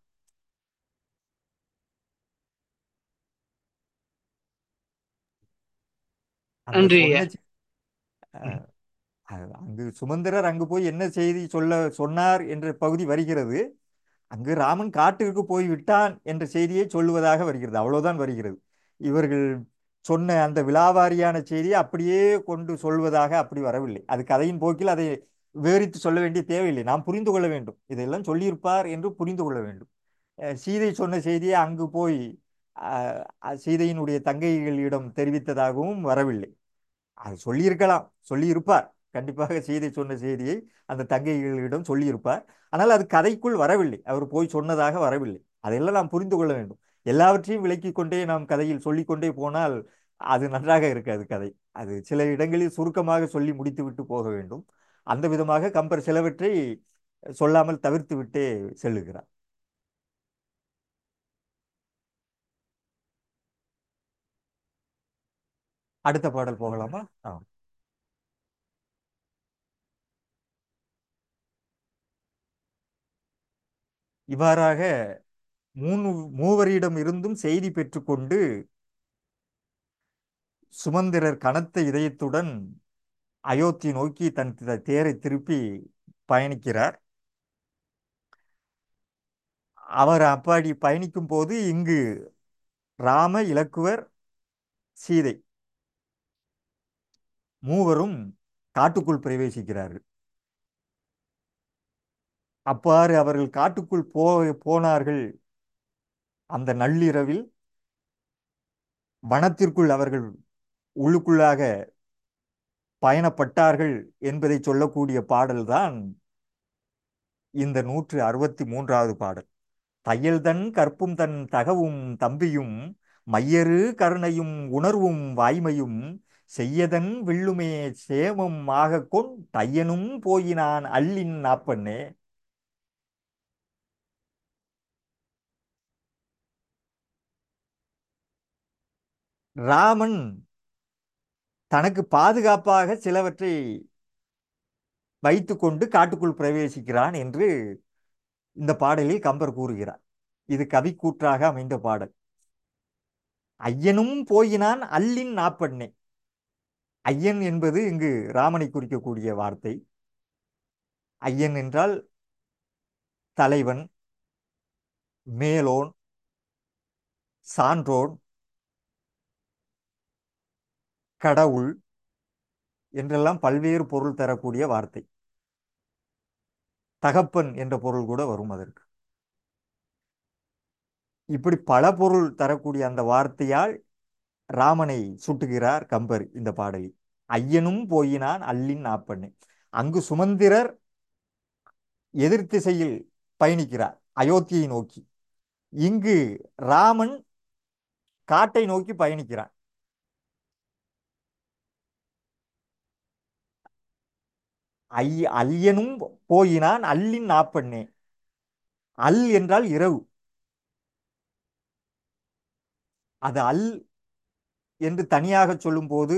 அந்த நன்றி சொன்ன ஐயா செ- அஹ், அஹ், அங்கு சுமந்திரர் அங்கு போய் என்ன செய்தி சொல்ல சொன்னார் என்ற பகுதி வருகிறது அங்கு ராமன் காட்டிற்கு போய் விட்டான் என்ற செய்தியை சொல்லுவதாக வருகிறது அவ்வளவுதான் வருகிறது இவர்கள் சொன்ன அந்த விலாவாரியான செய்தியை அப்படியே கொண்டு சொல்வதாக அப்படி வரவில்லை அது கதையின் போக்கில் அதை விவரித்து சொல்ல வேண்டிய தேவையில்லை நாம் புரிந்து கொள்ள வேண்டும் இதெல்லாம் சொல்லியிருப்பார் என்று புரிந்து கொள்ள வேண்டும் அஹ் சீதை சொன்ன செய்தியை அங்கு போய் அஹ், அஹ், சீதையினுடைய தங்கைகளிடம் தெரிவித்ததாகவும் வரவில்லை அது சொல்லியிருக்கலாம் சொல்லியிருப்பார் கண்டிப்பாக சீதை சொன்ன செய்தியை அந்த தங்கைகளிடம் சொல்லியிருப்பார் ஆனால் அது கதைக்குள் வரவில்லை அவர் போய் சொன்னதாக வரவில்லை அதையெல்லாம் நாம் புரிந்து கொள்ள வேண்டும் எல்லாவற்றையும் விளக்கிக் கொண்டே நாம் கதையில் சொல்லிக்கொண்டே போனால் அது நன்றாக இருக்காது கதை அது சில இடங்களில் சுருக்கமாக சொல்லி முடித்துவிட்டு போக வேண்டும் அந்த விதமாக கம்பர் சிலவற்றை சொல்லாமல் தவிர்த்து விட்டே செல்லுகிறார் அடுத்த பாடல் போகலாமா ஆ இவ்வாறாக மூணு மூவரிடம் இருந்தும் செய்தி பெற்றுக்கொண்டு சுமந்திரர் கனத்த இதயத்துடன் அயோத்தி நோக்கி தன் த- தேரை திருப்பி பயணிக்கிறார் அவர் அப்பாடி பயணிக்கும் போது இங்கு ராம இலக்குவர் சீதை மூவரும் காட்டுக்குள் பிரவேசிக்கிறார்கள் அவ்வாறு அவர்கள் காட்டுக்குள் போ போனார்கள் அந்த நள்ளிரவில் வனத்திற்குள் அவர்கள் உள்ளுக்குள்ளாக பயணப்பட்டார்கள் என்பதை சொல்லக்கூடிய பாடல்தான் இந்த நூற்று அறுபத்தி மூன்றாவது பாடல் தையல்தன் கற்பும் தன் தகவும் தம்பியும் மையரு கருணையும் உணர்வும் வாய்மையும் செய்யதன் வில்லுமே சேமம் ஆகக் கொண் தையனும் போயினான் அள்ளின் நாப்பண்ணே ராமன் தனக்கு பாதுகாப்பாக சிலவற்றை வைத்துக்கொண்டு காட்டுக்குள் பிரவேசிக்கிறான் என்று இந்த பாடலில் கம்பர் கூறுகிறார் இது கவிக்கூற்றாக அமைந்த பாடல் ஐயனும் போயினான் அல்லின் நாப்பண்ணே ஐயன் என்பது இங்கு ராமனை குறிக்கக்கூடிய வார்த்தை ஐயன் என்றால் தலைவன் மேலோன் சான்றோன் கடவுள் என்றெல்லாம் பல்வேறு பொருள் தரக்கூடிய வார்த்தை தகப்பன் என்ற பொருள் கூட வரும் அதற்கு இப்படி பல பொருள் தரக்கூடிய அந்த வார்த்தையால் ராமனை சுட்டுகிறார் கம்பர் இந்த பாடலில் ஐயனும் போயினான் அல்லின் நாப்பண்ணே அங்கு சுமந்திரர் எதிர் திசையில் பயணிக்கிறார் அயோத்தியை நோக்கி இங்கு ராமன் காட்டை நோக்கி பயணிக்கிறான் ஐ அல்லியனும் போயினான் அல்லின் நாப்பண்ணே அல் என்றால் இரவு அது அல் என்று தனியாக சொல்லும்போது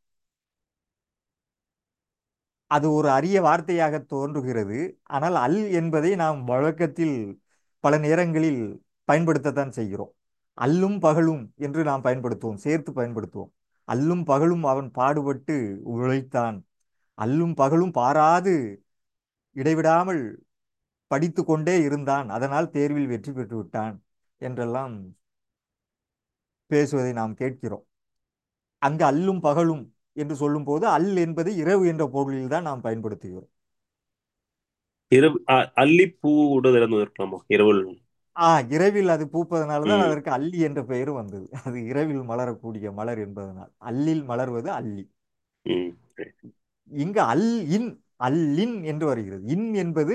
அது ஒரு அரிய வார்த்தையாக தோன்றுகிறது ஆனால் அல் என்பதை நாம் வழக்கத்தில் பல நேரங்களில் பயன்படுத்தத்தான் செய்கிறோம் அல்லும் பகலும் என்று நாம் பயன்படுத்துவோம் சேர்த்து பயன்படுத்துவோம் அல்லும் பகலும் அவன் பாடுபட்டு உழைத்தான் அல்லும் பகலும் பாராது இடைவிடாமல் படித்து கொண்டே இருந்தான் அதனால் தேர்வில் வெற்றி பெற்று விட்டான் என்றெல்லாம் பேசுவதை நாம் கேட்கிறோம் அங்கு அல்லும் பகலும் என்று சொல்லும்போது அல் என்பது இரவு என்ற பொருளில் தான் நாம் பயன்படுத்துகிறோம் இரவு அ- அல்லிப்பூ உடதிறந்து இருக்கலாமா இரவில் ஆ இரவில் அது பூப்பதனால தான் ம். அதற்கு அல்லி என்ற பெயரும் வந்தது அது இரவில் மலரக்கூடிய மலர் என்பதனால் அல்லில் மலர்வது அல்லி ம் இங்கு அல் இன் அல்லின் என்று வருகிறது இன் என்பது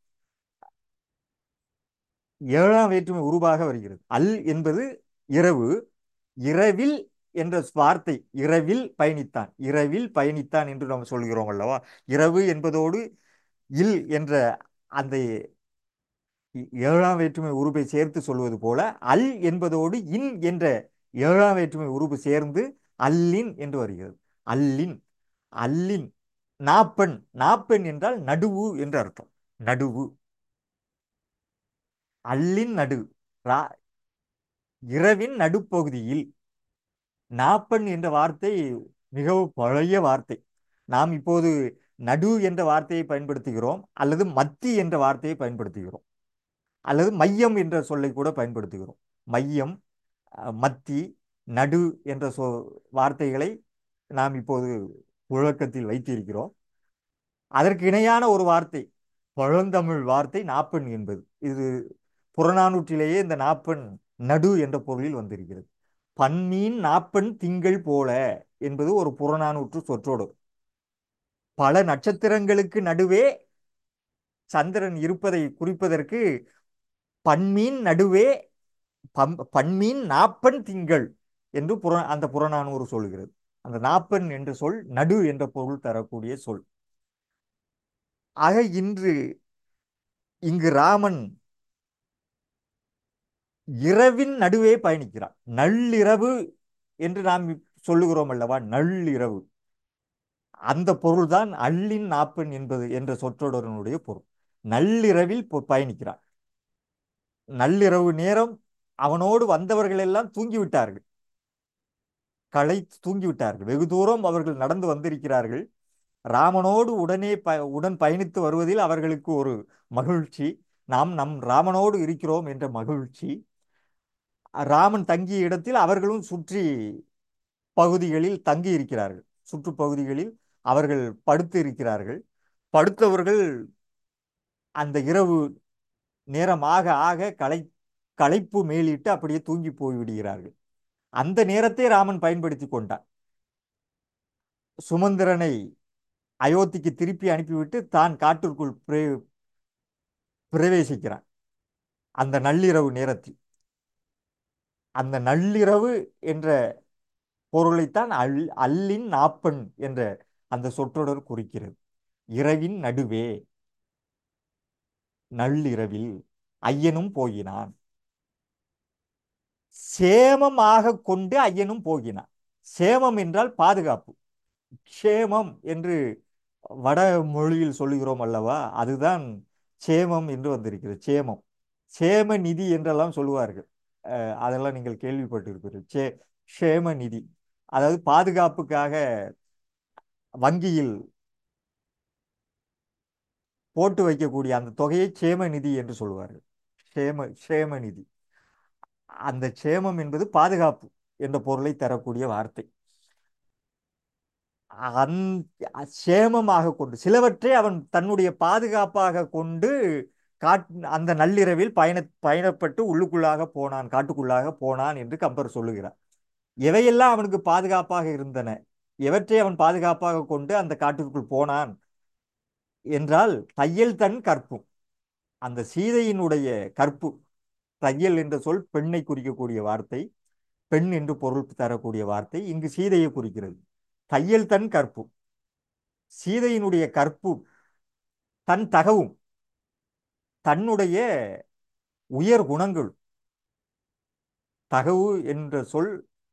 ஏழாம் வேற்றுமை உருவாக வருகிறது அல் என்பது இரவு இரவில் என்ற வார்த்தை இரவில் பயணித்தான் இரவில் பயணித்தான் என்று நாம் சொல்கிறோம் அல்லவா இரவு என்பதோடு இல் என்ற அந்த ஏழாம் வேற்றுமை உருபை சேர்த்து சொல்வது போல அல் என்பதோடு இன் என்ற ஏழாம் வேற்றுமை உருபு சேர்ந்து அல்லின் என்று வருகிறது அல்லின் அல்லின் நாப்பெண் நாப்பெண் என்றால் நடுவு என்று அர்த்தம் நடுவு அல்லின் நடு ரா- இரவின் நடுப்பகுதியில் நாப்பெண் என்ற வார்த்தை மிகவும் பழைய வார்த்தை நாம் இப்போது நடு என்ற வார்த்தையை பயன்படுத்துகிறோம் அல்லது மத்தி என்ற வார்த்தையை பயன்படுத்துகிறோம் அல்லது மையம் என்ற சொல்லை கூட பயன்படுத்துகிறோம் மையம் அஹ், மத்தி நடு என்ற சொ வார்த்தைகளை நாம் இப்போது புழக்கத்தில் வைத்திருக்கிறோம் அதற்கு இணையான ஒரு வார்த்தை பழந்தமிழ் வார்த்தை நாப்பெண் என்பது இது புறநானூற்றிலேயே இந்த நாப்பெண் நடு என்ற பொருளில் வந்திருக்கிறது பன்மீன் நாப்பன் திங்கள் போல என்பது ஒரு புறநானூற்று சொற்றோடு பல நட்சத்திரங்களுக்கு நடுவே சந்திரன் இருப்பதை குறிப்பதற்கு பன்மீன் நடுவே பம் பன்மீன் நாப்பன் திங்கள் என்று புற அந்த புறநானூறு சொல்கிறது அந்த நாப்பன் என்ற சொல் நடு என்ற பொருள் தரக்கூடிய சொல் ஆக இன்று இங்கு ராமன் இரவின் நடுவே பயணிக்கிறான் நள்ளிரவு என்று நாம் சொல்லுகிறோம் அல்லவா நள்ளிரவு அந்த பொருள்தான் அள்ளின் நாப்பன் என்பது என்ற சொற்றொடரனுடைய பொருள் நள்ளிரவில் பொ- பயணிக்கிறான் நள்ளிரவு நேரம் அவனோடு வந்தவர்கள் எல்லாம் தூங்கிவிட்டார்கள் களைத்து தூங்கிவிட்டார்கள் வெகு தூரம் அவர்கள் நடந்து வந்திருக்கிறார்கள் ராமனோடு உடனே ப உடன் பயணித்து வருவதில் அவர்களுக்கு ஒரு மகிழ்ச்சி நாம் நம் ராமனோடு இருக்கிறோம் என்ற மகிழ்ச்சி ராமன் தங்கிய இடத்தில் அவர்களும் சுற்றி பகுதிகளில் தங்கி இருக்கிறார்கள் சுற்றுப்பகுதிகளில் அவர்கள் படுத்து இருக்கிறார்கள் படுத்தவர்கள் அந்த இரவு நேரம் ஆக ஆக களை களைப்பு மேலிட்டு அப்படியே தூங்கி போய்விடுகிறார்கள் அந்த நேரத்தை ராமன் பயன்படுத்தி கொண்டான் சுமந்திரனை அயோத்திக்கு திருப்பி அனுப்பிவிட்டு தான் காட்டிற்குள் பிரே பிரவேசிக்கிறான் அந்த நள்ளிரவு நேரத்தில் அந்த நள்ளிரவு என்ற பொருளைத்தான் அல் அல்லின் நாப்பன் என்ற அந்த சொற்றொடர் குறிக்கிறது இரவின் நடுவே நள்ளிரவில் ஐயனும் போகினான் சேமமாக கொண்டு ஐயனும் போகினான் சேமம் என்றால் பாதுகாப்பு க்ஷேமம் என்று வட மொழியில் சொல்லுகிறோம் அல்லவா அதுதான் சேமம் என்று வந்திருக்கிறது சேமம் சேம நிதி என்றெல்லாம் சொல்லுவார்கள் அஹ் அதெல்லாம் நீங்கள் கேள்விப்பட்டிருப்பீர்கள் சே க்ஷேம நிதி அதாவது பாதுகாப்புக்காக வங்கியில் போட்டு வைக்கக்கூடிய அந்த தொகையை சேம நிதி என்று சொல்லுவார்கள் சேம சேம நிதி அந்த சேமம் என்பது பாதுகாப்பு என்ற பொருளை தரக்கூடிய வார்த்தை அந் சேமமாக கொண்டு சிலவற்றை அவன் தன்னுடைய பாதுகாப்பாக கொண்டு காட் அந்த நள்ளிரவில் பயண பயணப்பட்டு உள்ளுக்குள்ளாக போனான் காட்டுக்குள்ளாக போனான் என்று கம்பர் சொல்லுகிறார் எவையெல்லாம் அவனுக்கு பாதுகாப்பாக இருந்தன எவற்றை அவன் பாதுகாப்பாக கொண்டு அந்த காட்டிற்குள் போனான் என்றால் தையல் தன் கற்பும் அந்த சீதையினுடைய கற்பு தையல் என்ற சொல் பெண்ணை குறிக்கக்கூடிய வார்த்தை பெண் என்று பொருள் தரக்கூடிய வார்த்தை இங்கு சீதையை குறிக்கிறது தையல் தன் கற்பு சீதையினுடைய கற்பு தன் தகவும் தன்னுடைய உயர் குணங்கள் தகவு என்ற சொல்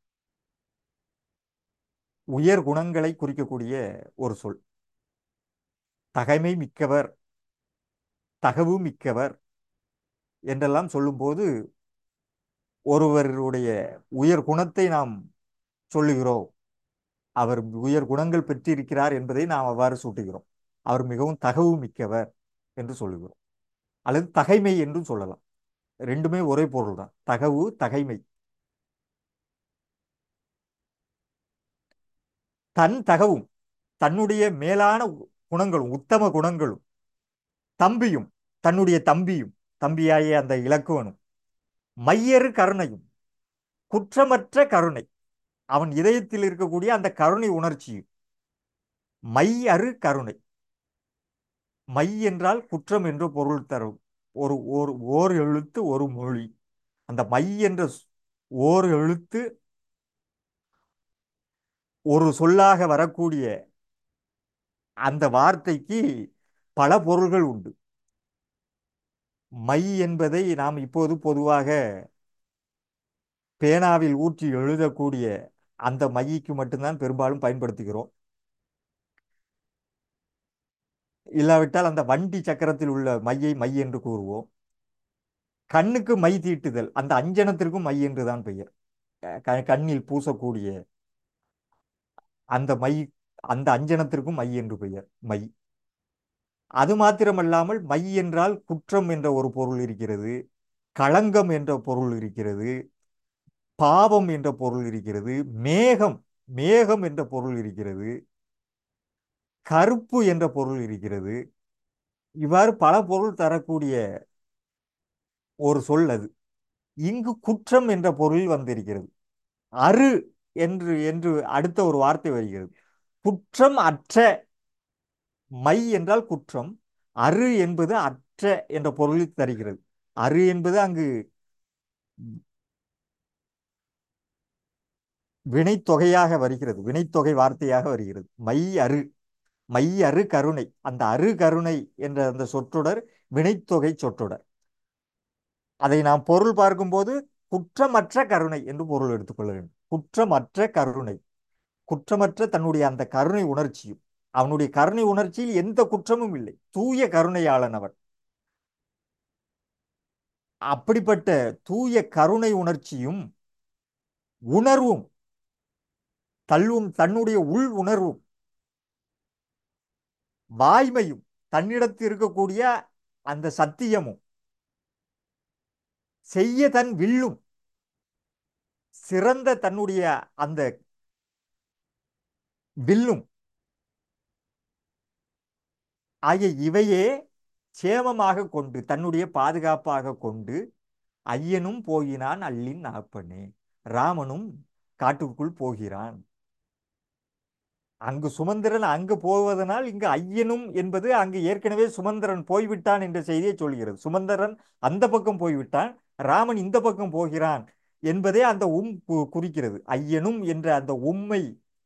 உயர் குணங்களை குறிக்கக்கூடிய ஒரு சொல் தகைமை மிக்கவர் தகவு மிக்கவர் என்றெல்லாம் சொல்லும்போது ஒருவருடைய உயர் குணத்தை நாம் சொல்லுகிறோம் அவர் உயர் குணங்கள் பெற்றிருக்கிறார் என்பதை நாம் அவ்வாறு சூட்டுகிறோம் அவர் மிகவும் தகவு மிக்கவர் என்று சொல்லுகிறோம் அல்லது தகைமை என்றும் சொல்லலாம் ரெண்டுமே ஒரே பொருள் தான் தகவு தகைமை தன் தகவும் தன்னுடைய மேலான குணங்களும் உத்தம குணங்களும் தம்பியும் தன்னுடைய தம்பியும் தம்பியாகிய அந்த இலக்குவனும் மையறு கருணையும் குற்றமற்ற கருணை அவன் இதயத்தில் இருக்கக்கூடிய அந்த கருணை உணர்ச்சியும் மை அரு கருணை மை என்றால் குற்றம் என்று பொருள் தரும் ஒரு ஓர் ஓர் எழுத்து ஒரு மொழி அந்த மை என்ற ஓர் எழுத்து ஒரு சொல்லாக வரக்கூடிய அந்த வார்த்தைக்கு பல பொருள்கள் உண்டு மை என்பதை நாம் இப்போது பொதுவாக பேனாவில் ஊற்றி எழுதக்கூடிய அந்த மைக்கு மட்டும்தான் பெரும்பாலும் பயன்படுத்துகிறோம் இல்லாவிட்டால் அந்த வண்டி சக்கரத்தில் உள்ள மையை மை என்று கூறுவோம் கண்ணுக்கு மை தீட்டுதல் அந்த அஞ்சனத்திற்கும் மை என்றுதான் பெயர் க- கண்ணில் பூசக்கூடிய அந்த மை அந்த அஞ்சனத்திற்கும் மை என்று பெயர் மை அது மாத்திரமல்லாமல் மை என்றால் குற்றம் என்ற ஒரு பொருள் இருக்கிறது களங்கம் என்ற பொருள் இருக்கிறது பாவம் என்ற பொருள் இருக்கிறது மேகம் மேகம் என்ற பொருள் இருக்கிறது கருப்பு என்ற பொருள் இருக்கிறது இவ்வாறு பல பொருள் தரக்கூடிய ஒரு சொல் அது இங்கு குற்றம் என்ற பொருள் வந்திருக்கிறது அரு என்று என்று அடுத்த ஒரு வார்த்தை வருகிறது குற்றம் அற்ற மை என்றால் குற்றம் அரு என்பது அற்ற என்ற பொருளில் தருகிறது அரு என்பது அங்கு வினைத்தொகையாக வருகிறது வினைத்தொகை வார்த்தையாக வருகிறது மை அரு மை அரு கருணை அந்த அரு கருணை என்ற அந்த சொற்றொடர் வினைத்தொகை சொற்றொடர் அதை நாம் பொருள் பார்க்கும்போது குற்றமற்ற கருணை என்று பொருள் எடுத்துக்கொள்ள வேண்டும் குற்றமற்ற கருணை குற்றமற்ற தன்னுடைய அந்த கருணை உணர்ச்சியும் அவனுடைய கருணை உணர்ச்சியில் எந்த குற்றமும் இல்லை தூய கருணையாளன் அவன் அப்படிப்பட்ட தூய கருணை உணர்ச்சியும் உணர்வும் தள்ளும் தன்னுடைய உள் உணர்வும் வாய்மையும் தன்னிடத்தில் இருக்கக்கூடிய அந்த சத்தியமும் செய்ய தன் வில்லும் சிறந்த தன்னுடைய அந்த வில்லும் ஆகிய இவையே சேமமாக கொண்டு தன்னுடைய பாதுகாப்பாக கொண்டு ஐயனும் போயினான் அள்ளின் நாப்பனே ராமனும் காட்டுக்குள் போகிறான் அங்கு சுமந்திரன் அங்கு போவதனால் இங்கு ஐயனும் என்பது அங்கு ஏற்கனவே சுமந்திரன் போய்விட்டான் என்ற செய்தியை சொல்கிறது சுமந்திரன் அந்த பக்கம் போய்விட்டான் ராமன் இந்த பக்கம் போகிறான் என்பதே அந்த உம் கு- குறிக்கிறது ஐயனும் என்ற அந்த உம்மை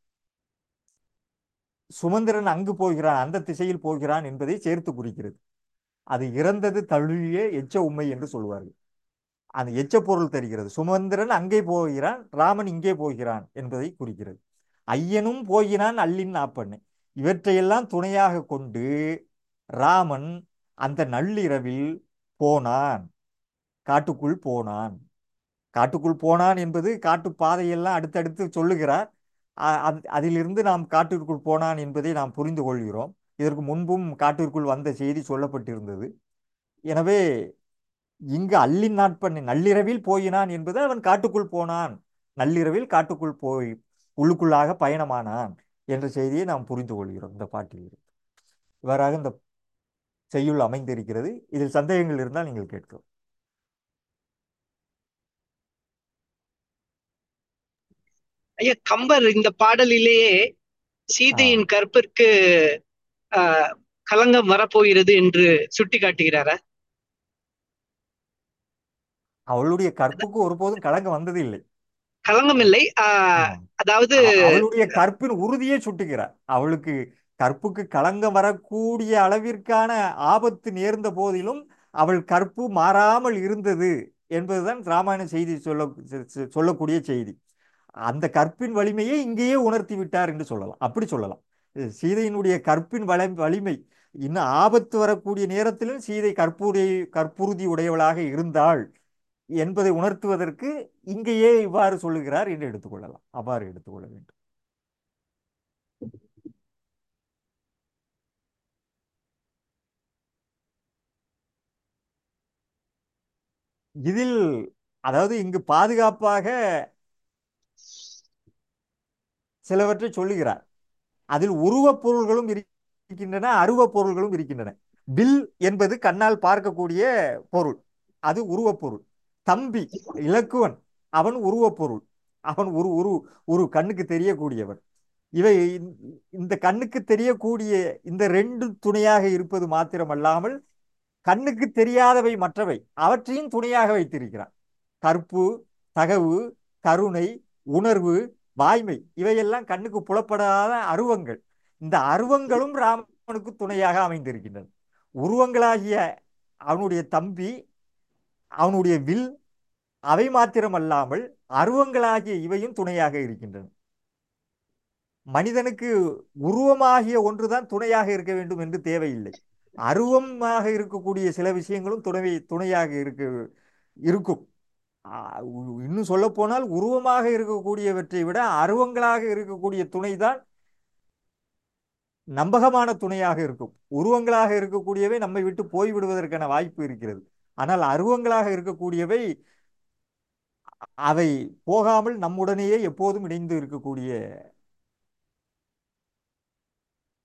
சுமந்திரன் அங்கு போகிறான் அந்த திசையில் போகிறான் என்பதை சேர்த்து குறிக்கிறது அது இறந்தது தழுவிய எச்ச உண்மை என்று சொல்வார்கள் அந்த எச்ச பொருள் தெரிகிறது சுமந்திரன் அங்கே போகிறான் ராமன் இங்கே போகிறான் என்பதை குறிக்கிறது ஐயனும் போகிறான் அல்லின் நாப்பண்ணு இவற்றையெல்லாம் துணையாக கொண்டு ராமன் அந்த நள்ளிரவில் போனான் காட்டுக்குள் போனான் காட்டுக்குள் போனான் என்பது காட்டு பாதையெல்லாம் அடுத்தடுத்து சொல்லுகிறார் அ- அது- அதிலிருந்து நாம் காட்டிற்குள் போனான் என்பதை நாம் புரிந்து கொள்கிறோம் இதற்கு முன்பும் காட்டிற்குள் வந்த செய்தி சொல்லப்பட்டிருந்தது எனவே இங்கு அள்ளின் நாட்பண்ணை நள்ளிரவில் போயினான் என்பது அவன் காட்டுக்குள் போனான் நள்ளிரவில் காட்டுக்குள் போய் உள்ளுக்குள்ளாக பயணமானான் என்ற செய்தியை நாம் புரிந்து கொள்கிறோம் இந்த பாட்டில் இருந்து இவ்வாறாக இந்த செய்யுள் அமைந்திருக்கிறது இதில் சந்தேகங்கள் இருந்தால் நீங்கள் கேட்கவும் ஐயா கம்பர் இந்த பாடலிலேயே சீதையின் கற்பிற்கு ஆஹ் களங்கம் வரப்போகிறது என்று சுட்டி காட்டுகிறாரா அவளுடைய கற்புக்கு ஒருபோதும் களங்கம் வந்தது இல்லை களங்கம் இல்லை ஆஹ் ஆமாம். அதாவது அவ- அவளுடைய கற்பின் உறுதியை சுட்டுகிறார் அவளுக்கு கற்புக்கு களங்கம் வரக்கூடிய அளவிற்கான ஆபத்து நேர்ந்த போதிலும் அவள் கற்பு மாறாமல் இருந்தது என்பதுதான் ராமாயண செய்தி சொல்ல சொ- சொல்லக்கூடிய செய்தி அந்த கற்பின் வலிமையை இங்கேயே உணர்த்தி விட்டார் என்று சொல்லலாம் அப்படி சொல்லலாம் சீதையினுடைய கற்பின் வள வலிமை இன்னும் ஆபத்து வரக்கூடிய நேரத்திலும் சீதை கற்புடைய கற்புறுதி உடையவளாக இருந்தாள் என்பதை உணர்த்துவதற்கு இங்கேயே இவ்வாறு சொல்லுகிறார் என்று எடுத்துக்கொள்ளலாம் அவ்வாறு எடுத்துக்கொள்ள வேண்டும் இதில் அதாவது இங்கு பாதுகாப்பாக சிலவற்றை சொல்லுகிறார் அதில் உருவப் பொருள்களும் இருக்கின்றன அருவப் பொருள்களும் இருக்கின்றன வில் என்பது கண்ணால் பார்க்கக்கூடிய பொருள் அது உருவப் பொருள் தம்பி இலக்குவன் அவன் உருவப் பொருள் அவன் ஒரு உரு ஒரு கண்ணுக்கு தெரியக்கூடியவன் இவை இந்த- இந்த கண்ணுக்கு தெரியக்கூடிய இந்த ரெண்டு துணையாக இருப்பது மாத்திரமல்லாமல் கண்ணுக்கு தெரியாதவை மற்றவை அவற்றையும் துணையாக வைத்திருக்கிறான் கற்பு தகவு கருணை உணர்வு வாய்மை இவையெல்லாம் கண்ணுக்கு புலப்படாத அருவங்கள் இந்த அருவங்களும் ராமனுக்கு துணையாக அமைந்திருக்கின்றன உருவங்களாகிய அவனுடைய தம்பி அவனுடைய வில் அவை மாத்திரமல்லாமல் அருவங்களாகிய இவையும் துணையாக இருக்கின்றன மனிதனுக்கு உருவமாகிய ஒன்றுதான் துணையாக இருக்க வேண்டும் என்று தேவையில்லை அருவமாக இருக்கக்கூடிய சில விஷயங்களும் துணை துணையாக இருக்க இருக்கும் ஆ, உ- இன்னும் சொல்ல போனால் உருவமாக இருக்கக்கூடியவற்றை விட அருவங்களாக இருக்கக்கூடிய துணைதான் நம்பகமான துணையாக இருக்கும் உருவங்களாக இருக்கக்கூடியவை நம்மை விட்டு போய்விடுவதற்கான வாய்ப்பு இருக்கிறது ஆனால் அருவங்களாக இருக்கக்கூடியவை அவை போகாமல் நம்முடனேயே எப்போதும் இணைந்து இருக்கக்கூடிய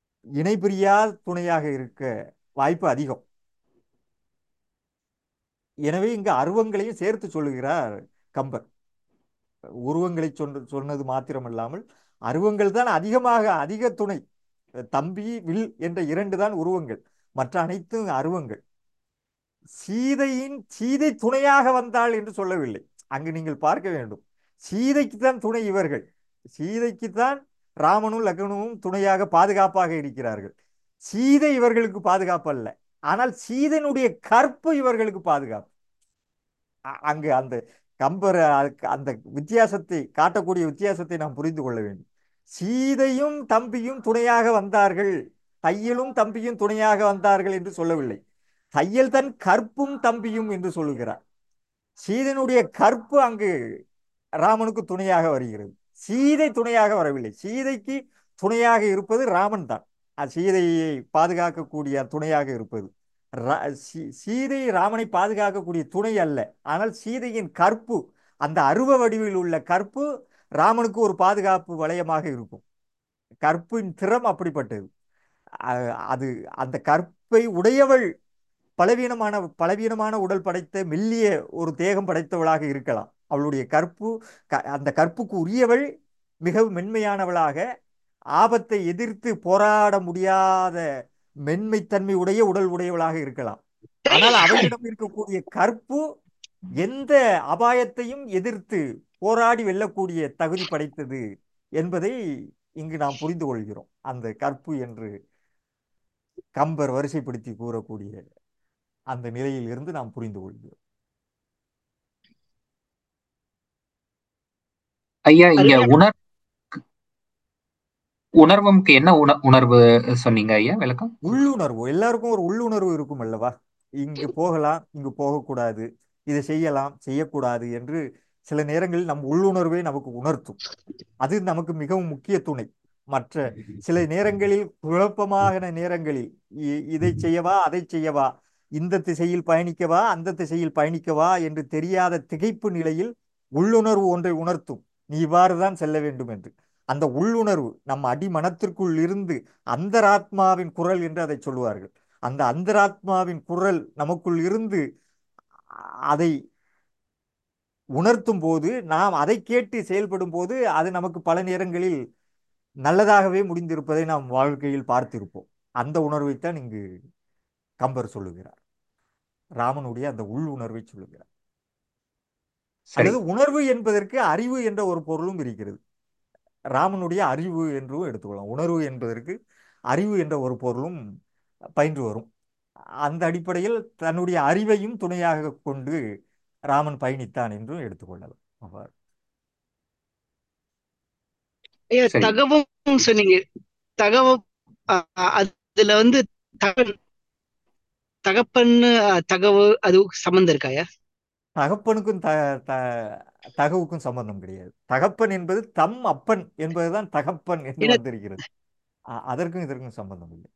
இணைபிரியாத துணையாக இருக்க வாய்ப்பு அதிகம் எனவே இங்கு அருவங்களையும் சேர்த்து சொல்லுகிறார் கம்பர் உருவங்களை சொன்ன சொன்னது மாத்திரமல்லாமல் அருவங்கள் தான் அதிகமாக அதிக துணை தம்பி வில் என்ற இரண்டு தான் உருவங்கள் மற்ற அனைத்தும் அருவங்கள் சீதையின் சீதை துணையாக வந்தாள் என்று சொல்லவில்லை அங்கு நீங்கள் பார்க்க வேண்டும் சீதைக்கு தான் துணை இவர்கள் சீதைக்கு தான் ராமனும் லக்னமும் துணையாக பாதுகாப்பாக இருக்கிறார்கள் சீதை இவர்களுக்கு பாதுகாப்பு அல்ல ஆனால் சீதனுடைய கற்பு இவர்களுக்கு பாதுகாப்பு அ- அங்கு அந்த கம்பர் அதுக்கு அந்த வித்தியாசத்தை காட்டக்கூடிய வித்தியாசத்தை நாம் புரிந்து கொள்ள வேண்டும் சீதையும் தம்பியும் துணையாக வந்தார்கள் தையலும் தம்பியும் துணையாக வந்தார்கள் என்று சொல்லவில்லை தையல் தன் கற்பும் தம்பியும் என்று சொல்லுகிறார் சீதனுடைய கற்பு அங்கு ராமனுக்கு துணையாக வருகிறது சீதை துணையாக வரவில்லை சீதைக்கு துணையாக இருப்பது ராமன் தான் அஹ் சீதையை பாதுகாக்கக்கூடிய துணையாக இருப்பது ரா- சீ- சீதை ராமனை பாதுகாக்கக்கூடிய துணை அல்ல ஆனால் சீதையின் கற்பு அந்த அருவ வடிவில் உள்ள கற்பு ராமனுக்கு ஒரு பாதுகாப்பு வளையமாக இருக்கும் கற்பின் திறம் அப்படிப்பட்டது அ- அது அந்த கற்பை உடையவள் பலவீனமான பலவீனமான உடல் படைத்த மெல்லிய ஒரு தேகம் படைத்தவளாக இருக்கலாம் அவளுடைய கற்பு க- அந்த கற்புக்கு உரியவள் மிகவும் மென்மையானவளாக ஆபத்தை எதிர்த்து போராட முடியாத மென்மைத்தன்மை உடைய உடல் உடையவளாக இருக்கலாம் ஆனால் அவளிடம் இருக்கக்கூடிய கற்பு எந்த அபாயத்தையும் எதிர்த்து போராடி வெல்லக்கூடிய தகுதி படைத்தது என்பதை இங்கு நாம் புரிந்து கொள்கிறோம் அந்த கற்பு என்று கம்பர் வரிசைப்படுத்தி கூறக்கூடிய அந்த நிலையில் இருந்து நாம் புரிந்து கொள்கிறோம் ஐயா இங்க அருமையா உணர் உணர்வுக்கு என்ன உண உணர்வு சொன்னீங்க ஐயா விளக்கம் உள்ளுணர்வு எல்லாருக்கும் ஒரு உள்ளுணர்வு இருக்கும் அல்லவா இங்கு போகலாம் இங்கு போகக்கூடாது இதை செய்யலாம் செய்யக்கூடாது என்று சில நேரங்களில் நம் உள்ளுணர்வே நமக்கு உணர்த்தும் அது நமக்கு மிகவும் முக்கிய துணை மற்ற சில நேரங்களில் குழப்பமான நேரங்களில் இ- இதை செய்யவா அதை செய்யவா இந்த திசையில் பயணிக்கவா அந்த திசையில் பயணிக்கவா என்று தெரியாத திகைப்பு நிலையில் உள்ளுணர்வு ஒன்றை உணர்த்தும் நீ இவ்வாறு தான் செல்ல வேண்டும் என்று அந்த உள்ளுணர்வு நம் அடிமனத்திற்குள் இருந்து அந்தராத்மாவின் குரல் என்று அதை சொல்லுவார்கள் அந்த அந்தராத்மாவின் குரல் நமக்குள் இருந்து அதை உணர்த்தும் போது நாம் அதை கேட்டு செயல்படும் போது அது நமக்கு பல நேரங்களில் நல்லதாகவே முடிந்திருப்பதை நாம் வாழ்க்கையில் பார்த்திருப்போம் அந்த உணர்வைத்தான் இங்கு கம்பர் சொல்லுகிறார் ராமனுடைய அந்த உள் உணர்வை சொல்லுகிறார் சரி அல்லது உணர்வு என்பதற்கு அறிவு என்ற ஒரு பொருளும் இருக்கிறது ராமனுடைய அறிவு என்றும் எடுத்துக்கொள்ளலாம் உணர்வு என்பதற்கு அறிவு என்ற ஒரு பொருளும் பயின்று வரும் அந்த அடிப்படையில் தன்னுடைய அறிவையும் துணையாக கொண்டு ராமன் பயணித்தான் என்றும் எடுத்துக்கொள்ளலாம் அவ்வாறு. ஐயா சரி தகவும் சொன்னீங்க தகவும் அ- அ- அதுல வந்து தகவன் தகப்பன்னு அ, தகவு அது சம்மந்தம் இருக்காயா தகப்பனுக்கும் த த தகவுக்கும் சம்பந்தம் கிடையாது தகப்பன் என்பது தம் அப்பன் என்பதுதான் தகப்பன் என்று ஏன்னா வந்திருக்கிறது அ- அதற்கும் இதற்கும் சம்பந்தம் இல்லை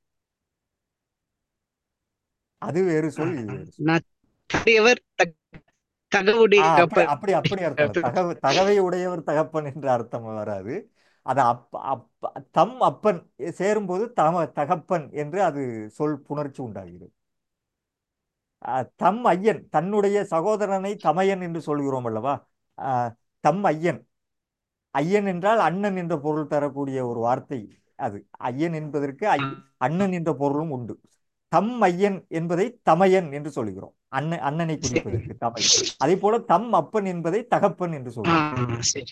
அது வேறு சொல் இது வேறு சொல் நான் தகையவர் தக- தகவுடைய ஆ அப்படி கப்பல் அப்படி அப்படி அர்த்தம் இல்லை தகவ தகவை உடையவர் தகப்பன் என்ற அர்த்தம் வராது அது அப் அப் தம் அப்பன் சேரும்போது தம தகப்பன் என்று அது சொல் புணர்ச்சி உண்டாகிறது அஹ் தம் ஐயன் தன்னுடைய சகோதரனை தமையன் என்று சொல்கிறோம் அல்லவா அஹ் தம் ஐயன் ஐயன் என்றால் அண்ணன் என்ற பொருள் தரக்கூடிய ஒரு வார்த்தை அது ஐயன் என்பதற்கு ஐ அண்ணன் என்ற பொருளும் உண்டு தம் ஐயன் என்பதை தமையன் என்று சொல்கிறோம் அண்ணன் அண்ணனை சரி குறிப்பதற்கு தமையன் அதே போல தம் அப்பன் என்பதை தகப்பன் என்று ஆ, சொல்கிறோம் சரி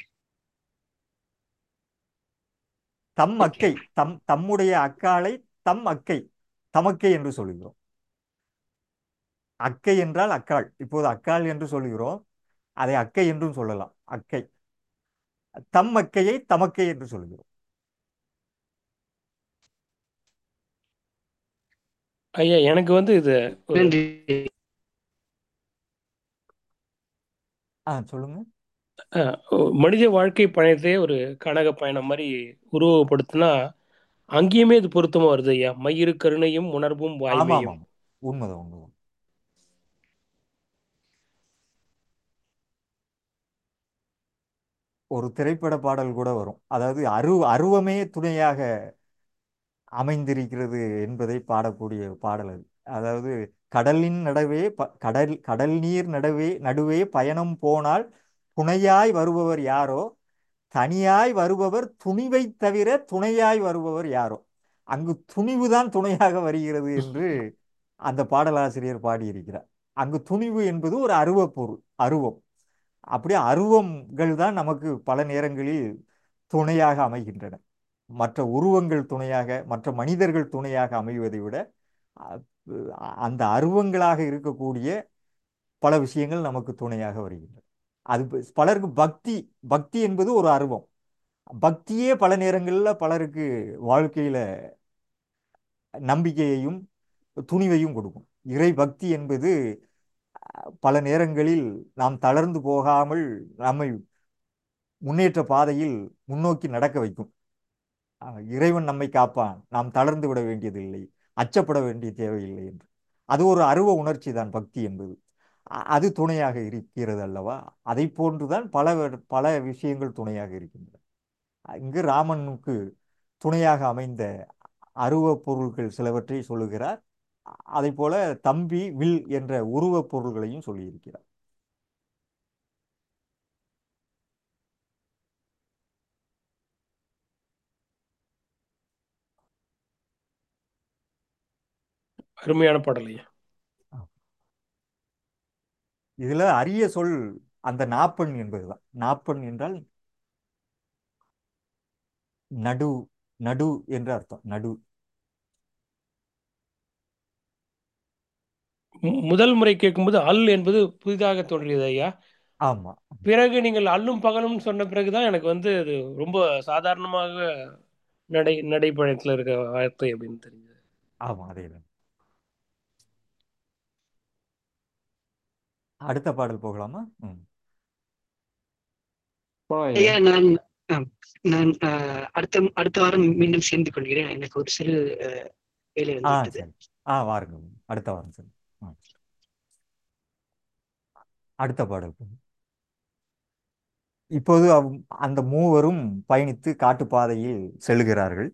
தம் ஓகே அக்கை தம் தம்முடைய அக்காளை தம் அக்கை தமக்கை என்று சொல்கிறோம் அக்கை என்றால் அக்காள் இப்போது அக்காள் என்று சொல்கிறோம் அதை அக்கை என்றும் சொல்லலாம் அக்கை தம் அக்கையை தமக்கை என்று சொல்கிறோம் ஐயா எனக்கு வந்து இது ஒரு நன்றி ஆ சொல்லுங்க அஹ், மனித வாழ்க்கை பயணத்தையே ஒரு கனக பயணம் மாதிரி உருவகப்படுத்தினா அங்கேயுமே இது பொருத்தமா வருது ஐயா மயிறு கருணையும் உணர்வும் ஆமாம் வாய்மையும் ஆமாம் உண்மைதான் உண்மைதான் ஒரு திரைப்பட பாடல் கூட வரும் அதாவது அரு அருவமே துணையாக அமைந்திருக்கிறது என்பதை பாடக்கூடிய பாடல் அது அதாவது கடலின் நடுவே ப- கடல் கடல் நீர் நடுவே நடுவே பயணம் போனால் துணையாய் வருபவர் யாரோ தனியாய் வருபவர் துணிவைத் தவிர துணையாய் வருபவர் யாரோ அங்கு துணிவுதான் துணையாக வருகிறது என்று அந்த பாடலாசிரியர் பாடியிருக்கிறார் அங்கு துணிவு என்பது ஒரு அருவப் பொருள் அருவம் அப்படியே அருவங்கள் தான் நமக்கு பல நேரங்களில் துணையாக அமைகின்றன மற்ற உருவங்கள் துணையாக மற்ற மனிதர்கள் துணையாக அமைவதை விட அ- அந்த அருவங்களாக இருக்கக்கூடிய பல விஷயங்கள் நமக்கு துணையாக வருகின்றன அது ப- பலருக்கு பக்தி பக்தி என்பது ஒரு அருவம் பக்தியே பல நேரங்களில் பலருக்கு வாழ்க்கையில நம்பிக்கையையும் துணிவையும் கொடுக்கும் இறை பக்தி என்பது பல நேரங்களில் நாம் தளர்ந்து போகாமல் நம்மை முன்னேற்ற பாதையில் முன்னோக்கி நடக்க வைக்கும் அஹ் இறைவன் நம்மை காப்பான் நாம் தளர்ந்து விட வேண்டியதில்லை அச்சப்பட வேண்டிய தேவையில்லை என்று அது ஒரு அருவ உணர்ச்சி தான் பக்தி என்பது அ- அது துணையாக இருக்கிறது அல்லவா அதை போன்றுதான் பல வி- பல விஷயங்கள் துணையாக இருக்கின்றன இங்கு ராமனுக்கு துணையாக அமைந்த அருவ பொருள்கள் சிலவற்றை சொல்லுகிறார் அதை போல தம்பி வில் என்ற உருவப் பொருள்களையும் சொல்லியிருக்கிறார் அருமையான பாடல் ஐயா இதுல அரிய சொல் அந்த நாப்பண் என்பதுதான் நாப்பண் என்றால் நடு நடு என்று அர்த்தம் நடு மு- முதல் முறை கேட்கும்போது அல் என்பது புதிதாக தோன்றியது ஐயா ஆமா பிறகு நீங்கள் அல்லும் பகலும் சொன்ன பிறகுதான் எனக்கு வந்து அது ரொம்ப சாதாரணமாக நடை நடைப்பயணத்தில் இருக்க வார்த்தை அப்படின்னு தெரிஞ்சது ஆமா அதேதான் அடுத்த பாடல் போகலாமா ம் போலாம் ஐயா ஐயா நான் ஆம், நான் ஆஹ், அடுத்த அடுத்த வாரம் மீண்டும் சேர்ந்து கொள்கிறேன் எனக்கு ஒரு சிறு ஆஹ், வேலை ஆ வந்து விட்டது சரி ஆ வாருங்க அடுத்த வாரம் சரி ஆ. அடுத்த பாடல் போங்க. இப்போது அவ்- அந்த மூவரும் பயணித்து காட்டுப்பாதையில் செல்கிறார்கள்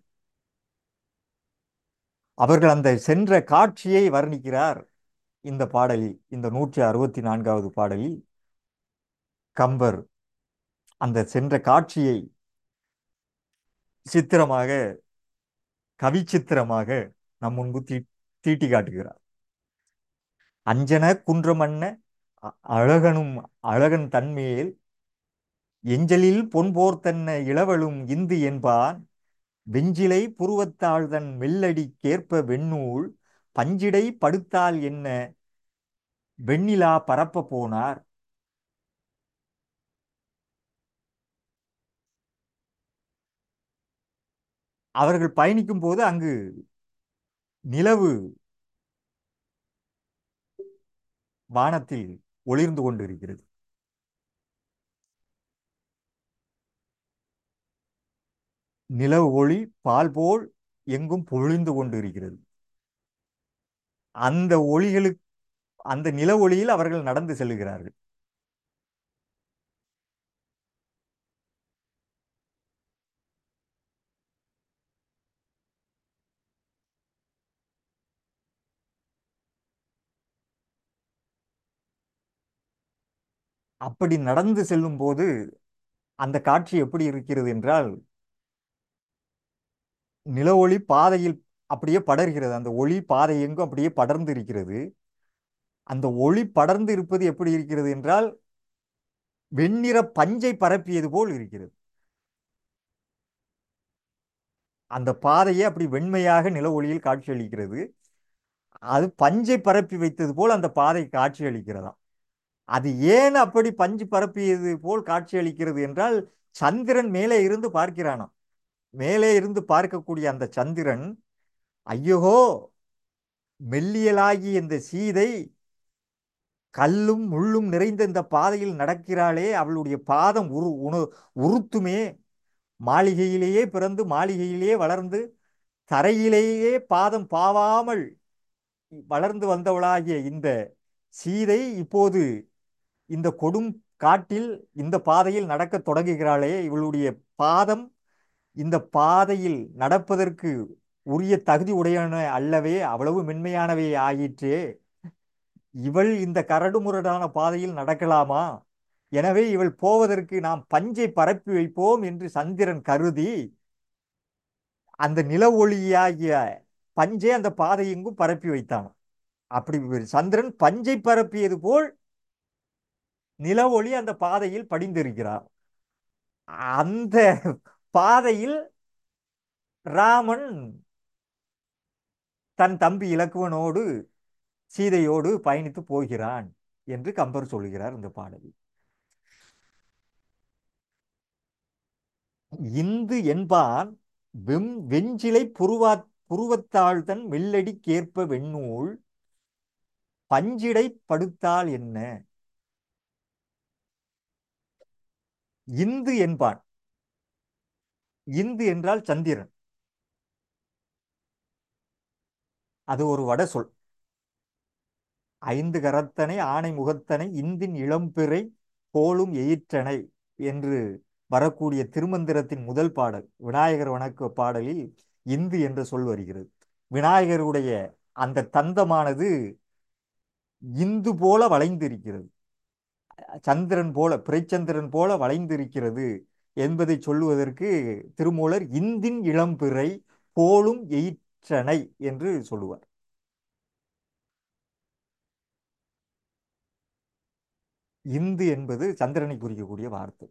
அவர்கள் அந்த சென்ற காட்சியை வர்ணிக்கிறார் இந்த பாடலில் இந்த நூற்றி அறுபத்தி நான்காவது பாடலில் கம்பர் அந்த சென்ற காட்சியை சித்திரமாக கவிச்சித்திரமாக நம் முன்பு தீ தீட்டி காட்டுகிறார் அஞ்சன குன்றமன்ன அ- அழகனும் அழகன் தன்மேல் எஞ்சலில் பொன்போர்த்தன்ன இளவலும் இந்து என்பான் வெஞ்சிலை புருவத்தாழ்தன் மெல்லடி கேற்ப வெண்ணூல் பஞ்சிடை படுத்தால் என்ன வெண்ணிலா பரப்ப போனார் அவர்கள் பயணிக்கும் போது அங்கு நிலவு வானத்தில் ஒளிர்ந்து கொண்டிருக்கிறது நிலவு ஒளி பால் போல் எங்கும் பொழிந்து கொண்டிருக்கிறது அந்த ஒளிகளுக்கு அந்த நில ஒளியில் அவர்கள் நடந்து செல்லுகிறார்கள் அப்படி நடந்து செல்லும் போது அந்த காட்சி எப்படி இருக்கிறது என்றால் நில ஒளி பாதையில் அப்படியே படர்கிறது அந்த ஒளி பாதை எங்கும் அப்படியே படர்ந்து இருக்கிறது அந்த ஒளி படர்ந்து இருப்பது எப்படி இருக்கிறது என்றால் வெண்ணிற பஞ்சை பரப்பியது போல் இருக்கிறது அந்த பாதையே அப்படி வெண்மையாக நில ஒளியில் காட்சியளிக்கிறது அது பஞ்சை பரப்பி வைத்தது போல் அந்த பாதை காட்சியளிக்கிறதாம் அது ஏன் அப்படி பஞ்சு பரப்பியது போல் காட்சியளிக்கிறது என்றால் சந்திரன் மேலே இருந்து பார்க்கிறானாம் மேலே இருந்து பார்க்கக்கூடிய அந்த சந்திரன் ஐயோ மெல்லியலாகி இந்த சீதை கல்லும் முள்ளும் நிறைந்த இந்த பாதையில் நடக்கிறாளே அவளுடைய பாதம் உரு உணு உறுத்துமே மாளிகையிலேயே பிறந்து மாளிகையிலேயே வளர்ந்து தரையிலேயே பாதம் பாவாமல் வளர்ந்து வந்தவளாகிய இந்த சீதை இப்போது இந்த கொடும் காட்டில் இந்த பாதையில் நடக்கத் தொடங்குகிறாளே இவளுடைய பாதம் இந்த பாதையில் நடப்பதற்கு உரிய தகுதி உடையன அல்லவே அவ்வளவு மென்மையானவை ஆயிற்றே இவள் இந்த கரடுமுரடான பாதையில் நடக்கலாமா எனவே இவள் போவதற்கு நாம் பஞ்சை பரப்பி வைப்போம் என்று சந்திரன் கருதி அந்த நில ஒளியாகிய பஞ்சை அந்த பாதை எங்கும் பரப்பி வைத்தான் அப்படி சந்திரன் பஞ்சை பரப்பியது போல் நில ஒளி அந்த பாதையில் படிந்திருக்கிறார் அந்த பாதையில் ராமன் தன் தம்பி இலக்குவனோடு சீதையோடு பயணித்து போகிறான் என்று கம்பர் சொல்கிறார் இந்த பாடலில் இந்து என்பான் வெம் வெஞ்சிலை புருவா புருவத்தாழ்தன் வெள்ளடிக்கேற்ப வெண்ணூல் பஞ்சிடை படுத்தால் என்ன இந்து என்பான் இந்து என்றால் சந்திரன் அது ஒரு வட சொல் ஐந்து கரத்தனை ஆணை முகத்தனை இந்தின் இளம்பிறை கோலும் எயிற்றனை என்று வரக்கூடிய திருமந்திரத்தின் முதல் பாடல் விநாயகர் வணக்க பாடலில் இந்து என்ற சொல் வருகிறது விநாயகருடைய அந்த தந்தமானது இந்து போல வளைந்திருக்கிறது சந்திரன் போல பிறைச்சந்திரன் போல வளைந்திருக்கிறது என்பதை சொல்லுவதற்கு திருமூலர் இந்தின் இளம்பிறை போலும் எயிற்றனை என்று சொல்லுவார் இந்து என்பது சந்திரனை குறிக்கக்கூடிய வார்த்தை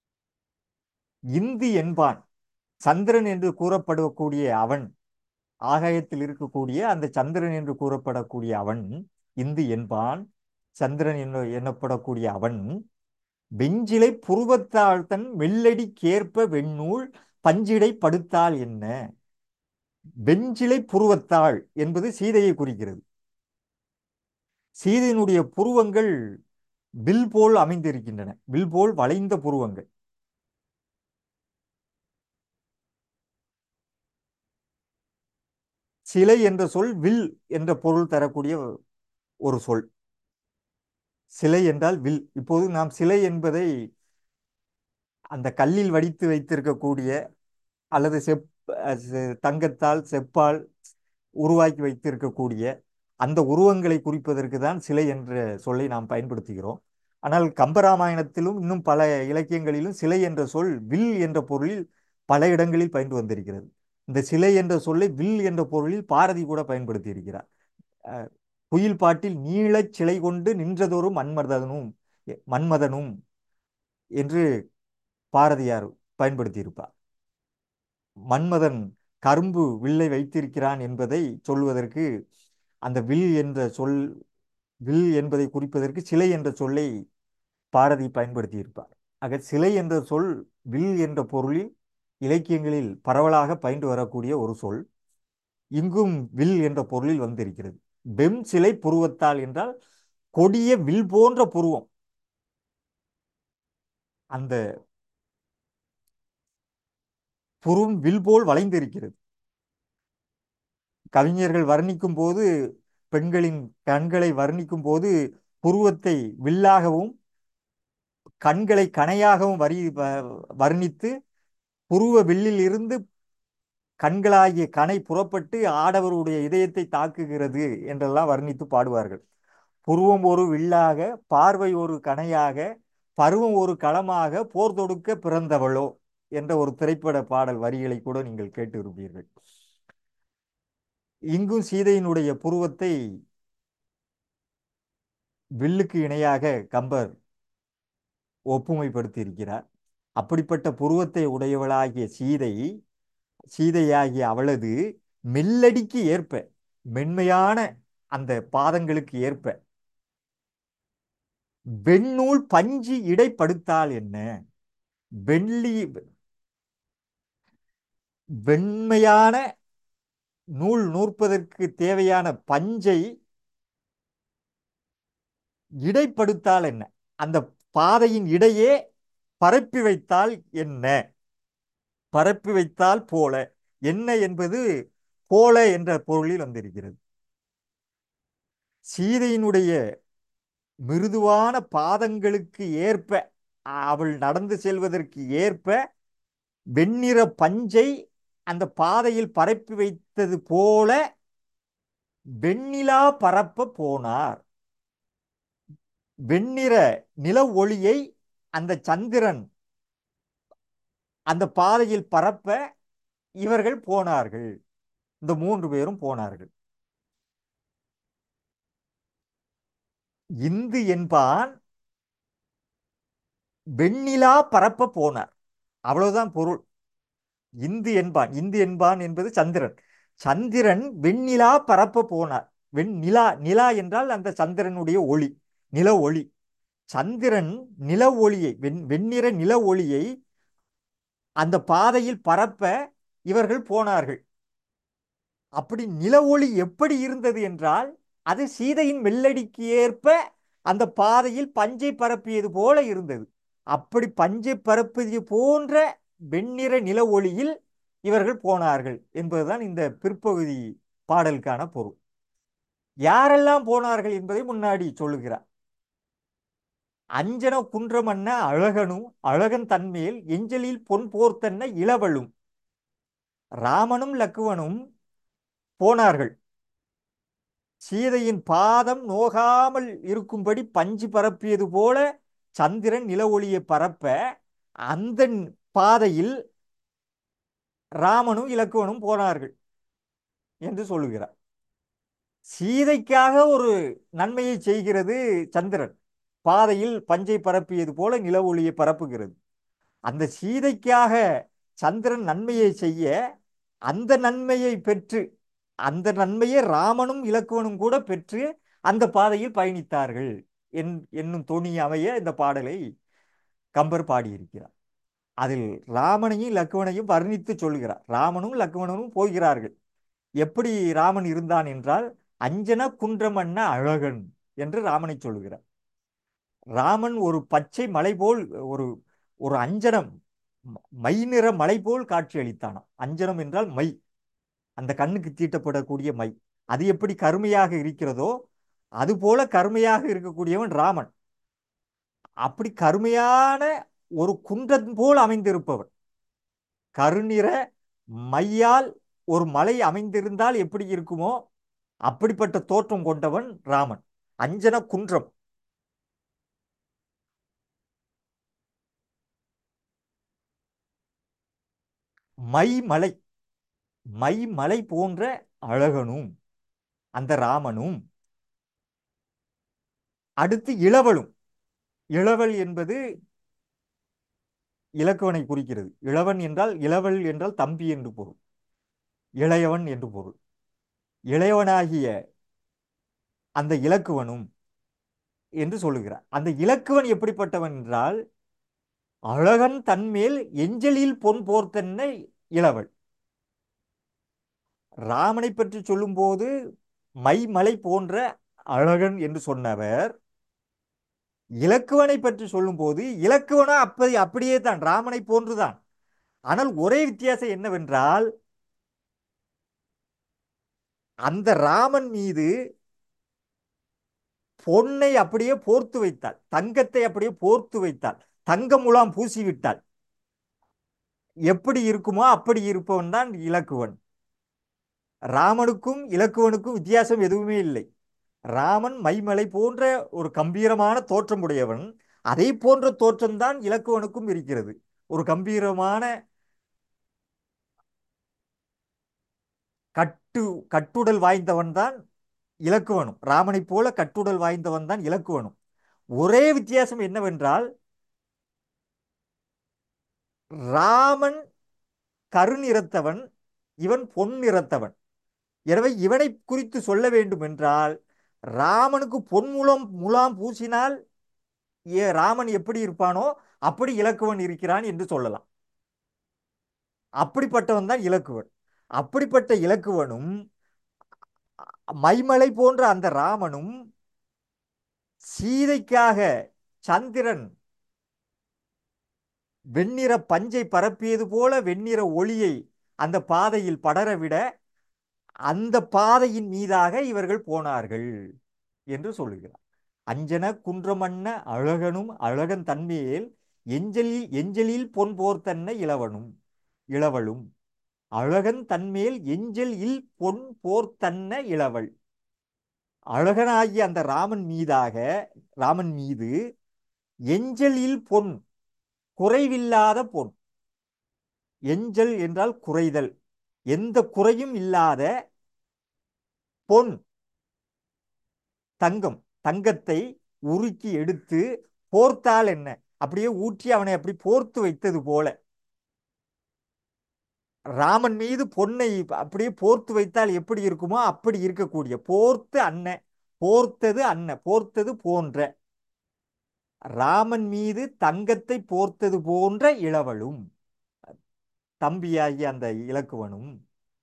இந்து என்பான் சந்திரன் என்று கூறப்படக்கூடிய அவன் ஆகாயத்தில் இருக்கக்கூடிய அந்த சந்திரன் என்று கூறப்படக்கூடிய அவன் இந்து என்பான் சந்திரன் என்ன எண்ணப்படக்கூடிய அவன் வெஞ்சிலை புருவத்தாள் தன் வெள்ளடிக்கேற்ப வெண்ணூல் பஞ்சிடை படுத்தால் என்ன வெஞ்சிலை புருவத்தாள் என்பது சீதையை குறிக்கிறது சீதையினுடைய புருவங்கள் வில் போல் அமைந்திருக்கின்றன வில் போல் வளைந்த புருவங்கள் சிலை என்ற சொல் வில் என்ற பொருள் தரக்கூடிய ஒரு சொல் சிலை என்றால் வில் இப்போது நாம் சிலை என்பதை அந்த கல்லில் வடித்து வைத்திருக்கக்கூடிய அல்லது செப் செ- தங்கத்தால் செப்பால் உருவாக்கி வைத்திருக்கக்கூடிய அந்த உருவங்களை குறிப்பதற்கு தான் சிலை என்ற சொல்லை நாம் பயன்படுத்துகிறோம் ஆனால் கம்பராமாயணத்திலும் இன்னும் பல இலக்கியங்களிலும் சிலை என்ற சொல் வில் என்ற பொருளில் பல இடங்களில் பயின்று வந்திருக்கிறது இந்த சிலை என்ற சொல்லை வில் என்ற பொருளில் பாரதி கூட பயன்படுத்தி இருக்கிறார் அஹ், குயில் பாட்டில் நீளச் சிலை கொண்டு நின்றதொரு மன்மதனும் மன்மதனும் என்று பாரதியார் பயன்படுத்தியிருப்பார் மன்மதன் கரும்பு வில்லை வைத்திருக்கிறான் என்பதை சொல்வதற்கு அந்த வில் என்ற சொல் வில் என்பதை குறிப்பதற்கு சிலை என்ற சொல்லை பாரதி பயன்படுத்தியிருப்பார் ஆக சிலை என்ற சொல் வில் என்ற பொருளில் இலக்கியங்களில் பரவலாக பயின்று வரக்கூடிய ஒரு சொல் இங்கும் வில் என்ற பொருளில் வந்திருக்கிறது வெம் சிலை புருவத்தால் என்றால் கொடிய வில் போன்ற புருவம் அந்த புருவம் வில் போல் வளைந்திருக்கிறது கவிஞர்கள் வர்ணிக்கும் போது பெண்களின் கண்களை வர்ணிக்கும் போது புருவத்தை வில்லாகவும் கண்களை கணையாகவும் வரி வ- வர்ணித்து புருவ வில்லில் இருந்து கண்களாகிய கணை புறப்பட்டு ஆடவருடைய இதயத்தை தாக்குகிறது என்றெல்லாம் வர்ணித்து பாடுவார்கள் புருவம் ஒரு வில்லாக பார்வை ஒரு கணையாக பருவம் ஒரு களமாக போர் தொடுக்க பிறந்தவளோ என்ற ஒரு திரைப்பட பாடல் வரிகளை கூட நீங்கள் கேட்டிருப்பீர்கள் இங்கும் சீதையினுடைய புருவத்தை வில்லுக்கு இணையாக கம்பர் ஒப்புமைப்படுத்தி இருக்கிறார் அப்படிப்பட்ட புருவத்தை உடையவளாகிய சீதை சீதையாகிய அவளது மெல்லடிக்கு ஏற்ப மென்மையான அந்த பாதங்களுக்கு ஏற்ப வெண்ணூல் பஞ்சு இடைப்படுத்தால் என்ன வெள்ளி வெண்மையான நூல் நூற்பதற்கு தேவையான பஞ்சை இடைப்படுத்தால் என்ன அந்த பாதையின் இடையே பரப்பி வைத்தால் என்ன பரப்பி வைத்தால் போல என்ன என்பது போல என்ற பொருளில் வந்திருக்கிறது சீதையினுடைய மிருதுவான பாதங்களுக்கு ஏற்ப அவள் நடந்து செல்வதற்கு ஏற்ப வெண்ணிற பஞ்சை அந்த பாதையில் பரப்பி வைத்தது போல வெண்ணிலா பரப்ப போனார் வெண்ணிற நில ஒளியை அந்த சந்திரன் அந்த பாதையில் பரப்ப இவர்கள் போனார்கள் இந்த மூன்று பேரும் போனார்கள் இந்து என்பான் வெண்ணிலா பரப்ப போனார் அவ்வளவுதான் பொருள் இந்து என்பான் இந்து என்பான் என்பது சந்திரன் சந்திரன் வெண்ணிலா பரப்ப போனார் வெண்ணிலா நிலா என்றால் அந்த சந்திரனுடைய ஒளி நில ஒளி சந்திரன் நில ஒளியை வெண் வெண்ணிற நில ஒளியை அந்த பாதையில் பரப்ப இவர்கள் போனார்கள் அப்படி நில ஒளி எப்படி இருந்தது என்றால் அது சீதையின் மெல்லடிக்கு ஏற்ப அந்த பாதையில் பஞ்சை பரப்பியது போல இருந்தது அப்படி பஞ்சை பரப்பியது போன்ற வெண்ணிற நில ஒளியில் இவர்கள் போனார்கள் என்பதுதான் இந்த பிற்பகுதி பாடலுக்கான பொருள் யாரெல்லாம் போனார்கள் என்பதை முன்னாடி சொல்லுகிறார் அஞ்சன குன்றமன்ன அழகனும் அழகன் தன்மேல் எஞ்சலில் பொன் போர்த்தன்ன இளவலும் ராமனும் லக்குவனும் போனார்கள் சீதையின் பாதம் நோகாமல் இருக்கும்படி பஞ்சு பரப்பியது போல சந்திரன் நில ஒளியை பரப்ப அந்த பாதையில் ராமனும் இலக்குவனும் போனார்கள் என்று சொல்லுகிறார் சீதைக்காக ஒரு நன்மையை செய்கிறது சந்திரன் பாதையில் பஞ்சை பரப்பியது போல நில ஒளியை பரப்புகிறது அந்த சீதைக்காக சந்திரன் நன்மையை செய்ய அந்த நன்மையை பெற்று அந்த நன்மையை ராமனும் இலக்குவனும் கூட பெற்று அந்த பாதையில் பயணித்தார்கள் என் என்னும் தொனி அமைய இந்த பாடலை கம்பர் பாடியிருக்கிறார் அதில் ராமனையும் லக்குவனையும் வர்ணித்து சொல்கிறார் ராமனும் லக்குவனும் போகிறார்கள் எப்படி ராமன் இருந்தான் என்றால் அஞ்சன குன்றமன்ன அழகன் என்று ராமனை சொல்கிறார் ராமன் ஒரு பச்சை மலை போல் ஒரு ஒரு அஞ்சனம் ம- மை நிற மலை போல் காட்சி அளித்தானாம் அஞ்சனம் என்றால் மை அந்த கண்ணுக்கு தீட்டப்படக்கூடிய மை அது எப்படி கருமையாக இருக்கிறதோ அதுபோல கருமையாக இருக்கக்கூடியவன் ராமன் அப்படி கருமையான ஒரு குன்றம் போல் அமைந்திருப்பவன் கருநிற மையால் ஒரு மலை அமைந்திருந்தால் எப்படி இருக்குமோ அப்படிப்பட்ட தோற்றம் கொண்டவன் ராமன் அஞ்சன குன்றம் மைமலை மைமலை போன்ற அழகனும் அந்த ராமனும் அடுத்து இளவலும் இளவல் என்பது இலக்குவனை குறிக்கிறது இளவன் என்றால் இளவல் என்றால் தம்பி என்று பொருள் இளையவன் என்று பொருள் இளையவனாகிய அந்த இலக்குவனும் என்று சொல்லுகிறார் அந்த இலக்குவன் எப்படிப்பட்டவன் என்றால் அழகன் தன்மேல் எஞ்சலில் பொன் போர்த்தன்ன இளவல் ராமனை பற்றி சொல்லும்போது மைமலை போன்ற அழகன் என்று சொன்னவர் இலக்குவனை பற்றி சொல்லும்போது இலக்குவனா அப்படி அப்படியே தான் ராமனை போன்றுதான் ஆனால் ஒரே வித்தியாசம் என்னவென்றால் அந்த ராமன் மீது பொன்னை அப்படியே போர்த்து வைத்தாள் தங்கத்தை அப்படியே போர்த்து வைத்தாள் தங்க முலாம் பூசிவிட்டாள் எப்படி இருக்குமோ அப்படி இருப்பவன் தான் இலக்குவன் ராமனுக்கும் இலக்குவனுக்கும் வித்தியாசம் எதுவுமே இல்லை ராமன் மைமலை போன்ற ஒரு கம்பீரமான தோற்றம் உடையவன் அதே போன்ற தோற்றம்தான் இலக்குவனுக்கும் இருக்கிறது ஒரு கம்பீரமான கட்டு கட்டுடல் வாய்ந்தவன் தான் இலக்குவனும் ராமனைப் போல கட்டுடல் வாய்ந்தவன் தான் இலக்குவனும் ஒரே வித்தியாசம் என்னவென்றால் ராமன் கருநிறத்தவன் இவன் பொன் நிறத்தவன் எனவே இவனை குறித்து சொல்ல வேண்டும் என்றால் ராமனுக்கு பொன் முலம் முலாம் பூசினால் ஏ ராமன் எப்படி இருப்பானோ அப்படி இலக்குவன் இருக்கிறான் என்று சொல்லலாம் அப்படிப்பட்டவன் தான் இலக்குவன் அப்படிப்பட்ட இலக்குவனும் மைமலை போன்ற அந்த ராமனும் சீதைக்காக சந்திரன் வெண்ணிற பஞ்சை பரப்பியது போல வெண்ணிற ஒளியை அந்த பாதையில் படரவிட அந்த பாதையின் மீதாக இவர்கள் போனார்கள் என்று சொல்லுகிறார் அஞ்சன குன்றமன்ன அழகனும் அழகன் தன்மையில் எஞ்சலில் எஞ்சலில் பொன் போர்த்தன்ன இளவனும் இளவலும் அழகன் தன்மேல் எஞ்சல் இல் பொன் போர்த்தன்ன இளவல் அழகனாகிய அந்த ராமன் மீதாக ராமன் மீது எஞ்சலில் பொன் குறைவில்லாத பொன் எஞ்சல் என்றால் குறைதல் எந்த குறையும் இல்லாத பொன் தங்கம் தங்கத்தை உருக்கி எடுத்து போர்த்தால் என்ன அப்படியே ஊற்றி அவனை அப்படி போர்த்து வைத்தது போல ராமன் மீது பொன்னை அப்படியே போர்த்து வைத்தால் எப்படி இருக்குமோ அப்படி இருக்கக்கூடிய போர்த்து அன்ன போர்த்தது அன்ன போர்த்தது போன்ற ராமன் மீது தங்கத்தை போர்த்தது போன்ற இளவலும் தம்பியாகிய அந்த இலக்குவனும்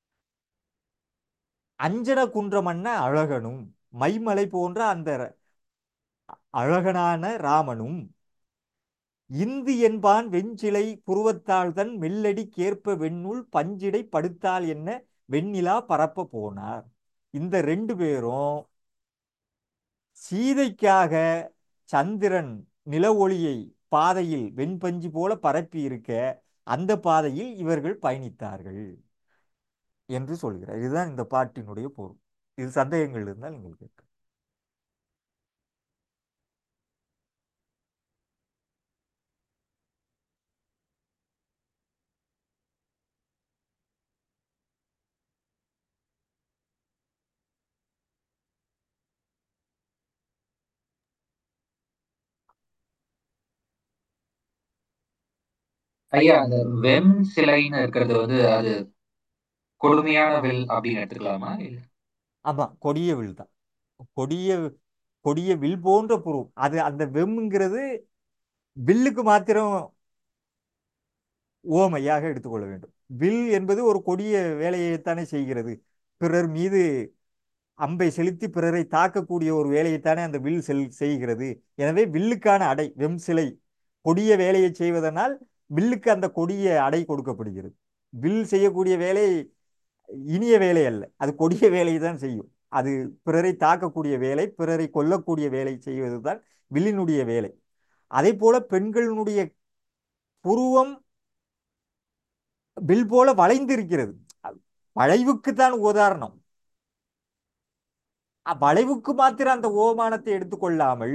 அஞ்சன குன்றமன்ன அழகனும் மைமலை போன்ற அந்த அழகனான ராமனும் இந்து என்பான் வெஞ்சிலை புருவத்தாள் தன் மெல்லடி கேற்ப வெண்ணுள் பஞ்சிடை படுத்தால் என்ன வெண்ணிலா பரப்ப போனார் இந்த ரெண்டு பேரும் சீதைக்காக சந்திரன் நில ஒளியை பாதையில் வெண்பஞ்சு போல பரப்பி இருக்க அந்த பாதையில் இவர்கள் பயணித்தார்கள் என்று சொல்கிறார் இதுதான் இந்த பாட்டினுடைய பொருள் இது சந்தேகங்கள் இருந்தால் நீங்கள் கேட்க ஐயா அந்த வெம் சிலைன்னு இருக்கிறது வந்து அது கொடுமையான வில் அப்படின்னு எடுத்துக்கலாமா இல்ல ஆமா கொடிய வில் தான் கொடிய கொடிய வில் போன்ற புருவம் அது அந்த வெம்ங்கிறது வில்லுக்கு மாத்திரம் ஓமையாக எடுத்துக்கொள்ள வேண்டும் வில் என்பது ஒரு கொடிய வேலையைத்தானே செய்கிறது பிறர் மீது அம்பை செலுத்தி பிறரை தாக்கக்கூடிய ஒரு வேலையைத்தானே அந்த வில் செல் செய்கிறது எனவே வில்லுக்கான அடை வெம் சிலை கொடிய வேலையை செய்வதனால் வில்லுக்கு அந்த கொடிய அடை கொடுக்கப்படுகிறது வில் செய்யக்கூடிய வேலை இனிய வேலை அல்ல அது கொடிய வேலையை தான் செய்யும் அது பிறரை தாக்கக்கூடிய வேலை பிறரை கொல்லக்கூடிய வேலை செய்வது தான் வில்லினுடைய வேலை அதே போல பெண்களினுடைய புருவம் வில் போல வளைந்து இருக்கிறது வளைவுக்கு தான் உதாரணம் வளைவுக்கு மாத்திரம் அந்த ஓமானத்தை எடுத்துக்கொள்ளாமல்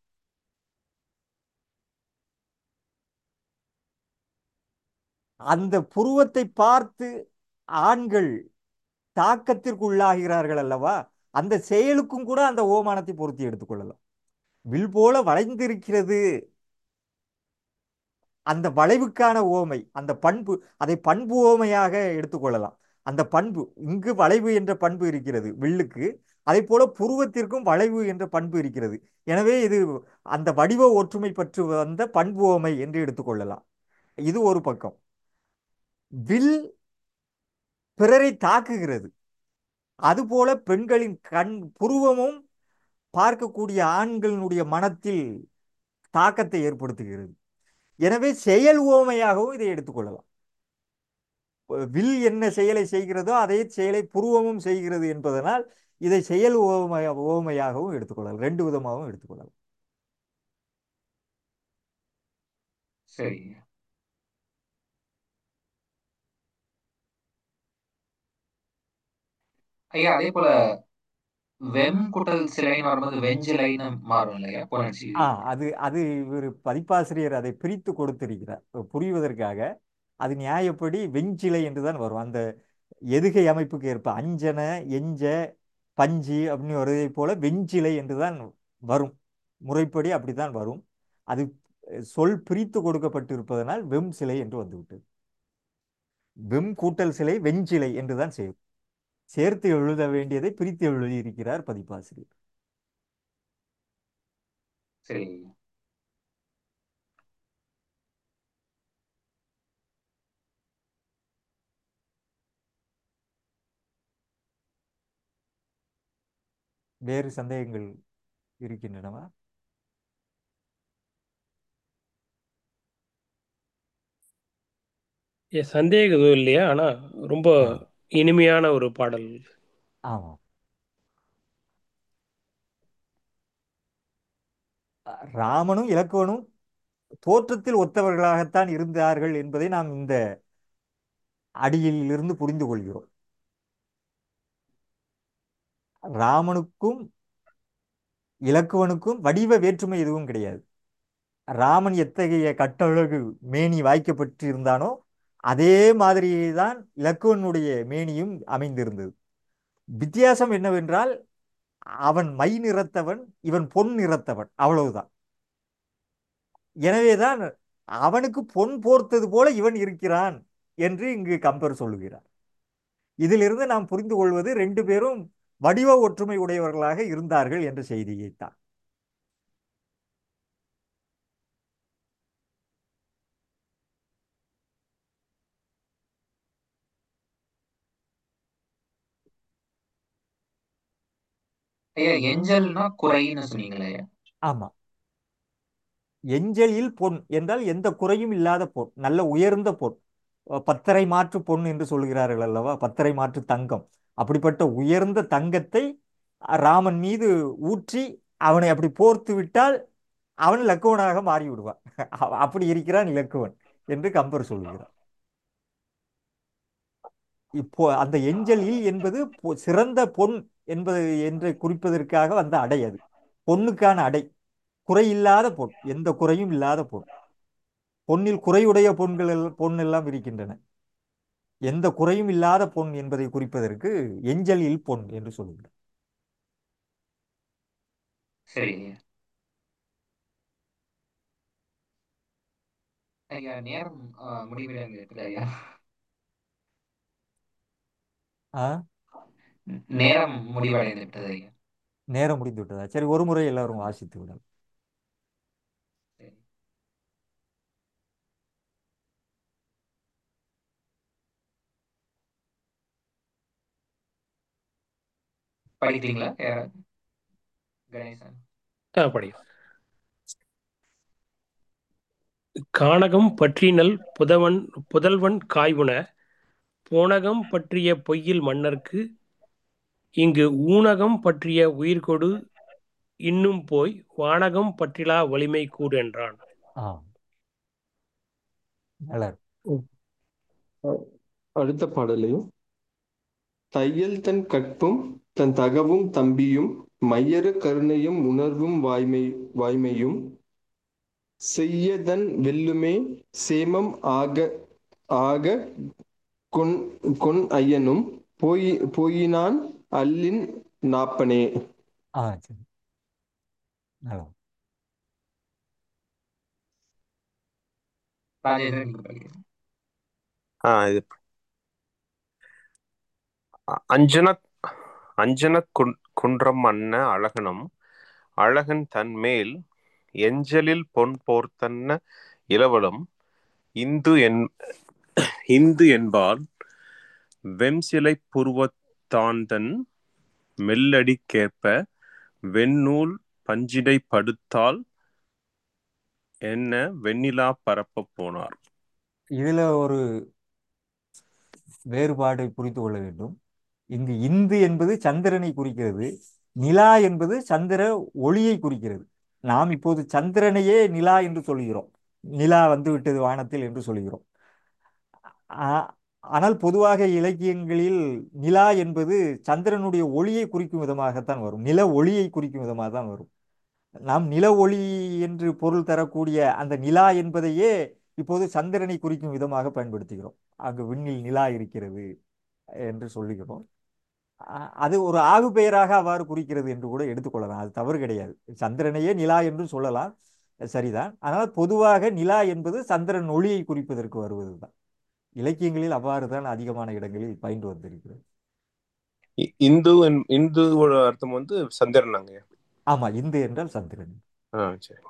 அந்த புருவத்தை பார்த்து ஆண்கள் தாக்கத்திற்கு உள்ளாகிறார்கள் அல்லவா அந்த செயலுக்கும் கூட அந்த ஓமானத்தை பொருத்தி எடுத்துக்கொள்ளலாம் வில் போல வளைந்திருக்கிறது அந்த வளைவுக்கான ஓமை அந்த பண்பு அதை பண்பு ஓமையாக எடுத்துக்கொள்ளலாம் அந்த பண்பு இங்கு வளைவு என்ற பண்பு இருக்கிறது வில்லுக்கு அதே போல புருவத்திற்கும் வளைவு என்ற பண்பு இருக்கிறது எனவே இது அந்த வடிவ ஒற்றுமை பற்றி வந்த பண்பு ஓமை என்று எடுத்துக்கொள்ளலாம் இது ஒரு பக்கம் வில் பிறரை தாக்குகிறது அதுபோல பெண்களின் கண் புருவமும் பார்க்கக்கூடிய ஆண்களினுடைய மனத்தில் தாக்கத்தை ஏற்படுத்துகிறது எனவே செயல் ஓமையாகவும் இதை எடுத்துக்கொள்ளலாம் வில் என்ன செயலை செய்கிறதோ அதே செயலை புருவமும் செய்கிறது என்பதனால் இதை செயல் ஓமை ஓமையாகவும் எடுத்துக்கொள்ளலாம் ரெண்டு விதமாகவும் எடுத்துக்கொள்ளலாம் சரி ஐயா அதே போல வெம் குட்டல் சிலைன்னு வரும்போது வெஞ்சிலைன்னு மாறும் இல்லையா புணர்ச்சி ஆ அது அது இவர் பதிப்பாசிரியர் அதை பிரித்து கொடுத்திருக்கிறார் புரிவதற்காக அது நியாயப்படி வெஞ்சிலை என்று தான் வரும் அந்த எதுகை அமைப்புக்கு ஏற்ப அஞ்சன எஞ்ச பஞ்சு அப்படின்னு வருவதை போல வெஞ்சிலை என்று தான் வரும் முறைப்படி அப்படித்தான் வரும் அது சொல் பிரித்து கொடுக்கப்பட்டிருப்பதனால் வெம் சிலை என்று வந்துவிட்டது வெம் கூட்டல் சிலை வெஞ்சிலை என்று தான் செய்யும் சேர்த்து எழுத வேண்டியதை பிரித்து எழுதியிருக்கிறார் பதிப்பாசிரியர் சரி வேறு சந்தேகங்கள் இருக்கின்றனவா ஏ சந்தேகம் எதுவும் இல்லையா ஆனா ரொம்ப ஆ. இனிமையான ஒரு பாடல் ஆமாம் ராமனும் இலக்குவனும் தோற்றத்தில் ஒத்தவர்களாகத்தான் இருந்தார்கள் என்பதை நாம் இந்த அடியில் இருந்து புரிந்து கொள்கிறோம் ராமனுக்கும் இலக்குவனுக்கும் வடிவ வேற்றுமை எதுவும் கிடையாது ராமன் எத்தகைய கட்டழகு மேனி வாய்க்கப்பட்டு இருந்தானோ அதே மாதிரியே தான் இலக்குவனுடைய மேனியும் அமைந்திருந்தது வித்தியாசம் என்னவென்றால் அவன் மை நிறத்தவன் இவன் பொன் நிறத்தவன் அவ்வளவுதான் எனவேதான் அவனுக்கு பொன் போர்த்தது போல இவன் இருக்கிறான் என்று இங்கு கம்பர் சொல்லுகிறார் இதிலிருந்து நாம் புரிந்து கொள்வது ரெண்டு பேரும் வடிவ ஒற்றுமை உடையவர்களாக இருந்தார்கள் என்ற செய்தியைத்தான் ஐயா எஞ்சல்னா குறைன்னு சொன்னீங்களே ஐயா ஆமா எஞ்சலில் பொன் என்றால் எந்த குறையும் இல்லாத பொன் நல்ல உயர்ந்த பொன் அஹ் பத்தரை மாற்று பொன் என்று சொல்கிறார்கள் அல்லவா பத்தரை மாற்று தங்கம் அப்படிப்பட்ட உயர்ந்த தங்கத்தை அஹ், ராமன் மீது ஊற்றி அவனை அப்படி போர்த்து விட்டால் அவன் இலக்குவனாக மாறி விடுவான் அ- அப்படி இருக்கிறான் இலக்குவன் என்று கம்பர் சொல்கிறார் இப்போ அந்த எஞ்சலில் என்பது பொ- சிறந்த பொன் என்பது என்று குறிப்பதற்காக வந்த அடை அது பொன்னுக்கான அடை குறையில்லாத பொன் எந்த குறையும் இல்லாத பொன் பொன்னில் குறையுடைய பொன்கள் எல்லாம் பொன் எல்லாம் இருக்கின்றன எந்த குறையும் இல்லாத பொன் என்பதை குறிப்பதற்கு எஞ்சலில் பொன் என்று சொல்லுகிறார் சரி ஐயா ஐயா நேரம் ஆஹ், முடிவடைந்து இருக்குது ஐயா ஆ நேரம் முடிவடைந்து விட்டது ஐயா நேரம் முடிந்து விட்டதா சரி ஒரு முறை எல்லாரும் வாசித்து விடலாம் சரி படித்தீங்களா யாராவது கணேசன் ஆ, படி கானகம் பற்றினல் புதவன் புதல்வன் காய்வுன போனகம் பற்றிய பொய்யில் மன்னர்க்கு இங்கு ஊனகம் பற்றிய உயிர்கொடு இன்னும் போய் வானகம் பற்றிலா வலிமை கூறு என்றான் ஆ நல்லா இருக்கு. அ- அடுத்த பாடலையும் தையல் தன் கற்பும் தன் தகவும் தம்பியும் மையறு கருணையும் உணர்வும் வாய்மை வாய்மையும் செய்யதன் வெல்லுமே சேமம் ஆக ஆக கொன் கொன் ஐயனும் போயி போயினான் அல்லின் நாப்பனே ஆ சரி நல்லா இருக்கு. ராஜேந்திரன் நீங்க படிக்கிறீங்க ஆ இது அ- அஞ்சன அஞ்சன குன் குன்றம் அன்ன அழகனும் அழகன் தன்மேல் எஞ்சலில் பொன் போர்த்தன்ன இளவலும் இந்து என் இந்து என்பால் வெம்சிலை புருவத்தாந்தன் மெல்லடிக்கேற்ப வெண்ணூல் பஞ்சிடை படுத்தால் என்ன வெண்ணிலா பரப்பப் போனார் இதுல ஒரு வேறுபாடை புரிந்து கொள்ள வேண்டும் இங்கு இந்து என்பது சந்திரனை குறிக்கிறது நிலா என்பது சந்திர ஒளியை குறிக்கிறது நாம் இப்போது சந்திரனையே நிலா என்று சொல்கிறோம் நிலா வந்து விட்டது வானத்தில் என்று சொல்கிறோம் ஆ- ஆனால் பொதுவாக இலக்கியங்களில் நிலா என்பது சந்திரனுடைய ஒளியை குறிக்கும் விதமாகத்தான் வரும் நில ஒளியை குறிக்கும் விதமாக தான் வரும் நாம் நில ஒளி என்று பொருள் தரக்கூடிய அந்த நிலா என்பதையே இப்போது சந்திரனை குறிக்கும் விதமாக பயன்படுத்துகிறோம் அங்கு விண்ணில் நிலா இருக்கிறது என்று சொல்லுகிறோம் அ- அது ஒரு ஆகு பெயராக அவ்வாறு குறிக்கிறது என்று கூட எடுத்துக்கொள்ளலாம் அது தவறு கிடையாது சந்திரனையே நிலா என்று சொல்லலாம் சரிதான் ஆனால் பொதுவாக நிலா என்பது சந்திரன் ஒளியை குறிப்பதற்கு வருவதுதான் இலக்கியங்களில் அவ்வாறு தான் அதிகமான இடங்களில் பயின்று வந்திருக்கிறது இ- இந்து என்- இந்துவோட அர்த்தம் வந்து சந்திரனாங்க ஆமா இந்து என்றால் சந்திரன் ஆ சரி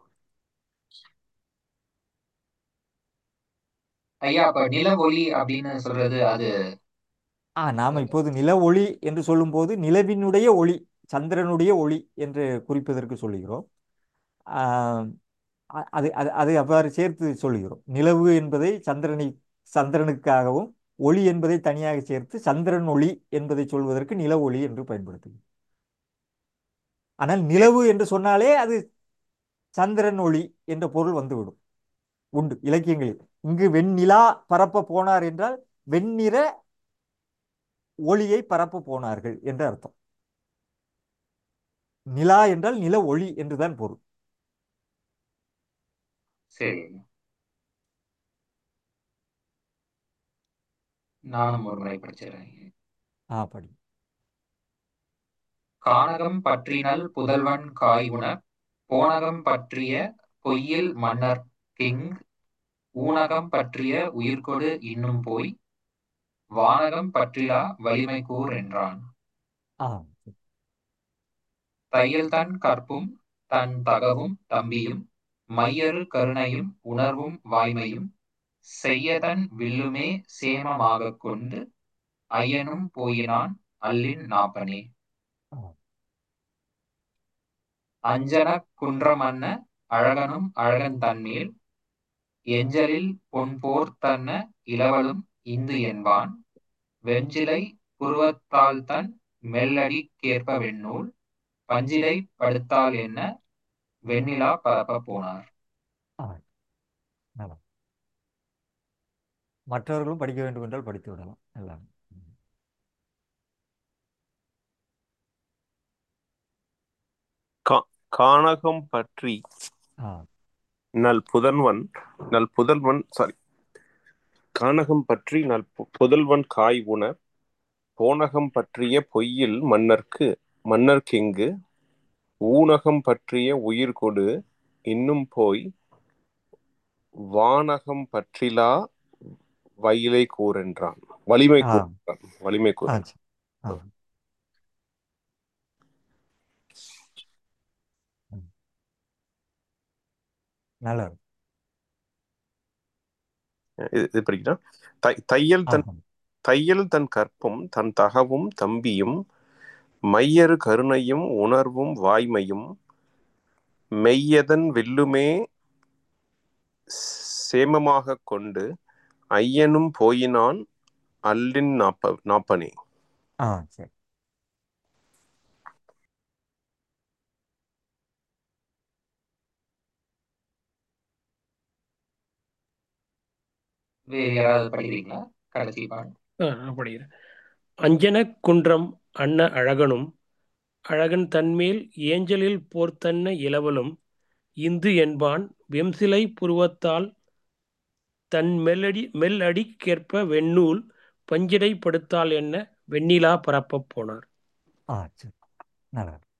ஐயா அப்ப நில ஒளி அப்படின்னு சொல்றது அது ஆ நாம இப்போது நில ஒளி என்று சொல்லும்போது நிலவினுடைய ஒளி சந்திரனுடைய ஒளி என்று குறிப்பதற்கு சொல்லுகிறோம் ஆம், அ- அது அது அது அவ்வாறு சேர்த்து சொல்லுகிறோம் நிலவு என்பதை சந்திரனை சந்திரனுக்காகவும் ஒளி என்பதை தனியாக சேர்த்து சந்திரன் ஒளி என்பதை சொல்வதற்கு நில ஒளி என்று பயன்படுத்துகிறோம் ஆனால் நிலவு என்று சொன்னாலே அது சந்திரன் ஒளி என்ற பொருள் வந்துவிடும் உண்டு இலக்கியங்களில் இங்கு வெண்ணிலா பரப்ப போனார் என்றால் வெண்ணிற ஒளியை பரப்ப போனார்கள் என்று அர்த்தம் நிலா என்றால் நில ஒளி என்றுதான் பொருள் சரி நானும் ஒரு முறை படிச்சிடறேன் ஆ படி கானகம் பற்றினல் புதல்வன் காய் உணர் போனகம் பற்றிய பொய்யில் மன்னர் கிங் ஊனகம் பற்றிய உயிர்கொடு இன்னும் போய் வானகம் பற்றிலா வலிமை கூர் என்றான் ஆ தையல் தன் கற்பும் தன் தகவும் தம்பியும் மையறு கருணையும் உணர்வும் வாய்மையும் செய்யதன் வில்லுமே சேமமாகக் கொண்டு ஐயனும் போயினான் அல்லின் நாப்பனே ஆ. அஞ்சனக் குன்றமன்ன அழகனும் அழகன் தன்மேல் எஞ்சலில் பொன்போர் தன்ன இளவலும் இந்து என்பான் வெஞ்சிலை புருவத்தால் தன் மெல்லடி கேற்ப வெண்ணூல் பஞ்சிலை படுத்தால் என்ன வெண்ணிலா பரப்ப போனார் ஆ நல்லா மற்றவர்களும் படிக்க வேண்டும் என்றால் படித்து விடலாம் எல்லாம் ம். கா- கானகம் பற்றி ஆ நல் புதல்வன் நல் புதல்வன் சாரி கானகம் பற்றி நல் பு- புதல்வன் காய் உணர் போனகம் பற்றிய பொய்யில் மன்னர்க்கு மன்னர்க்கிங்கு ஊனகம் பற்றிய உயிர் கொடு இன்னும் போய் வானகம் பற்றிலா வயலை கூறென்றான் வலிமை ஆ கூறென்றான் வலிமை ஆ கூற சரி. ஆ ம். நல்லா இருக்கு இது இது படிக்கிறேன் தை தையல் ஆ தன் தையல் தன் கற்பும் தன் தகவும் தம்பியும் மையறு கருணையும் உணர்வும் வாய்மையும் மெய்யதன் வில்லுமே சேமமாகக் கொண்டு ஐயனும் போயினான் அல்லின் நாப்ப நாப்பனே ஆ சரி வேறு யாராவது படிக்கிறீங்களா கடைசி பாடம் ஆ, நான் படிக்கிறேன் அஞ்சனக் குன்றம் அன்ன அழகனும் அழகன் தன்மேல் ஏஞ்சலில் போர்த்தன்ன இளவலும் இந்து என்பான் வெம்சிலை புருவத்தால் தன் மெல்லடி மெல்லடிக்கேற்ப வெண்ணூல் பஞ்சிடை படுத்தால் என்ன வெண்ணிலா பரப்பப் போனார் ஆ சரி நல்லா இருக்கு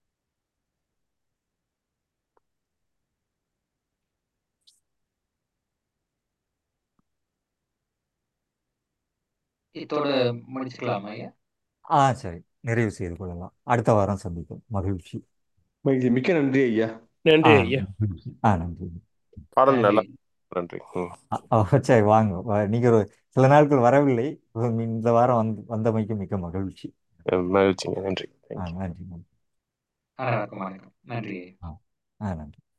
இதோட முடிச்சுக்கலாமா ஐயா ஆ சரி நிறைவு செய்து கொள்ளலாம் அடுத்த வாரம் சந்திப்போம் மகிழ்ச்சி மகிழ்ச்சி மிக்க நன்றி ஐயா ஆ நன்றி ஐயா மகிழ்ச்சி. ஆ நன்றி பாடல் நல்லா நன்றி நன்றி ம். ஆ, ஆ, சரி வாங்க வ- நீங்க ஒரு சில நாட்கள் வரவில்லை இந்த வாரம் வந்து வந்தமைக்கு மிக்க மகிழ்ச்சி மகிழ்ச்சிங்க நன்றி ஆ தேங்க்யூ நன்றி நன்றி அனைவருக்கும் வணக்கம் நன்றி ஐயா ஆ ஆ நன்றி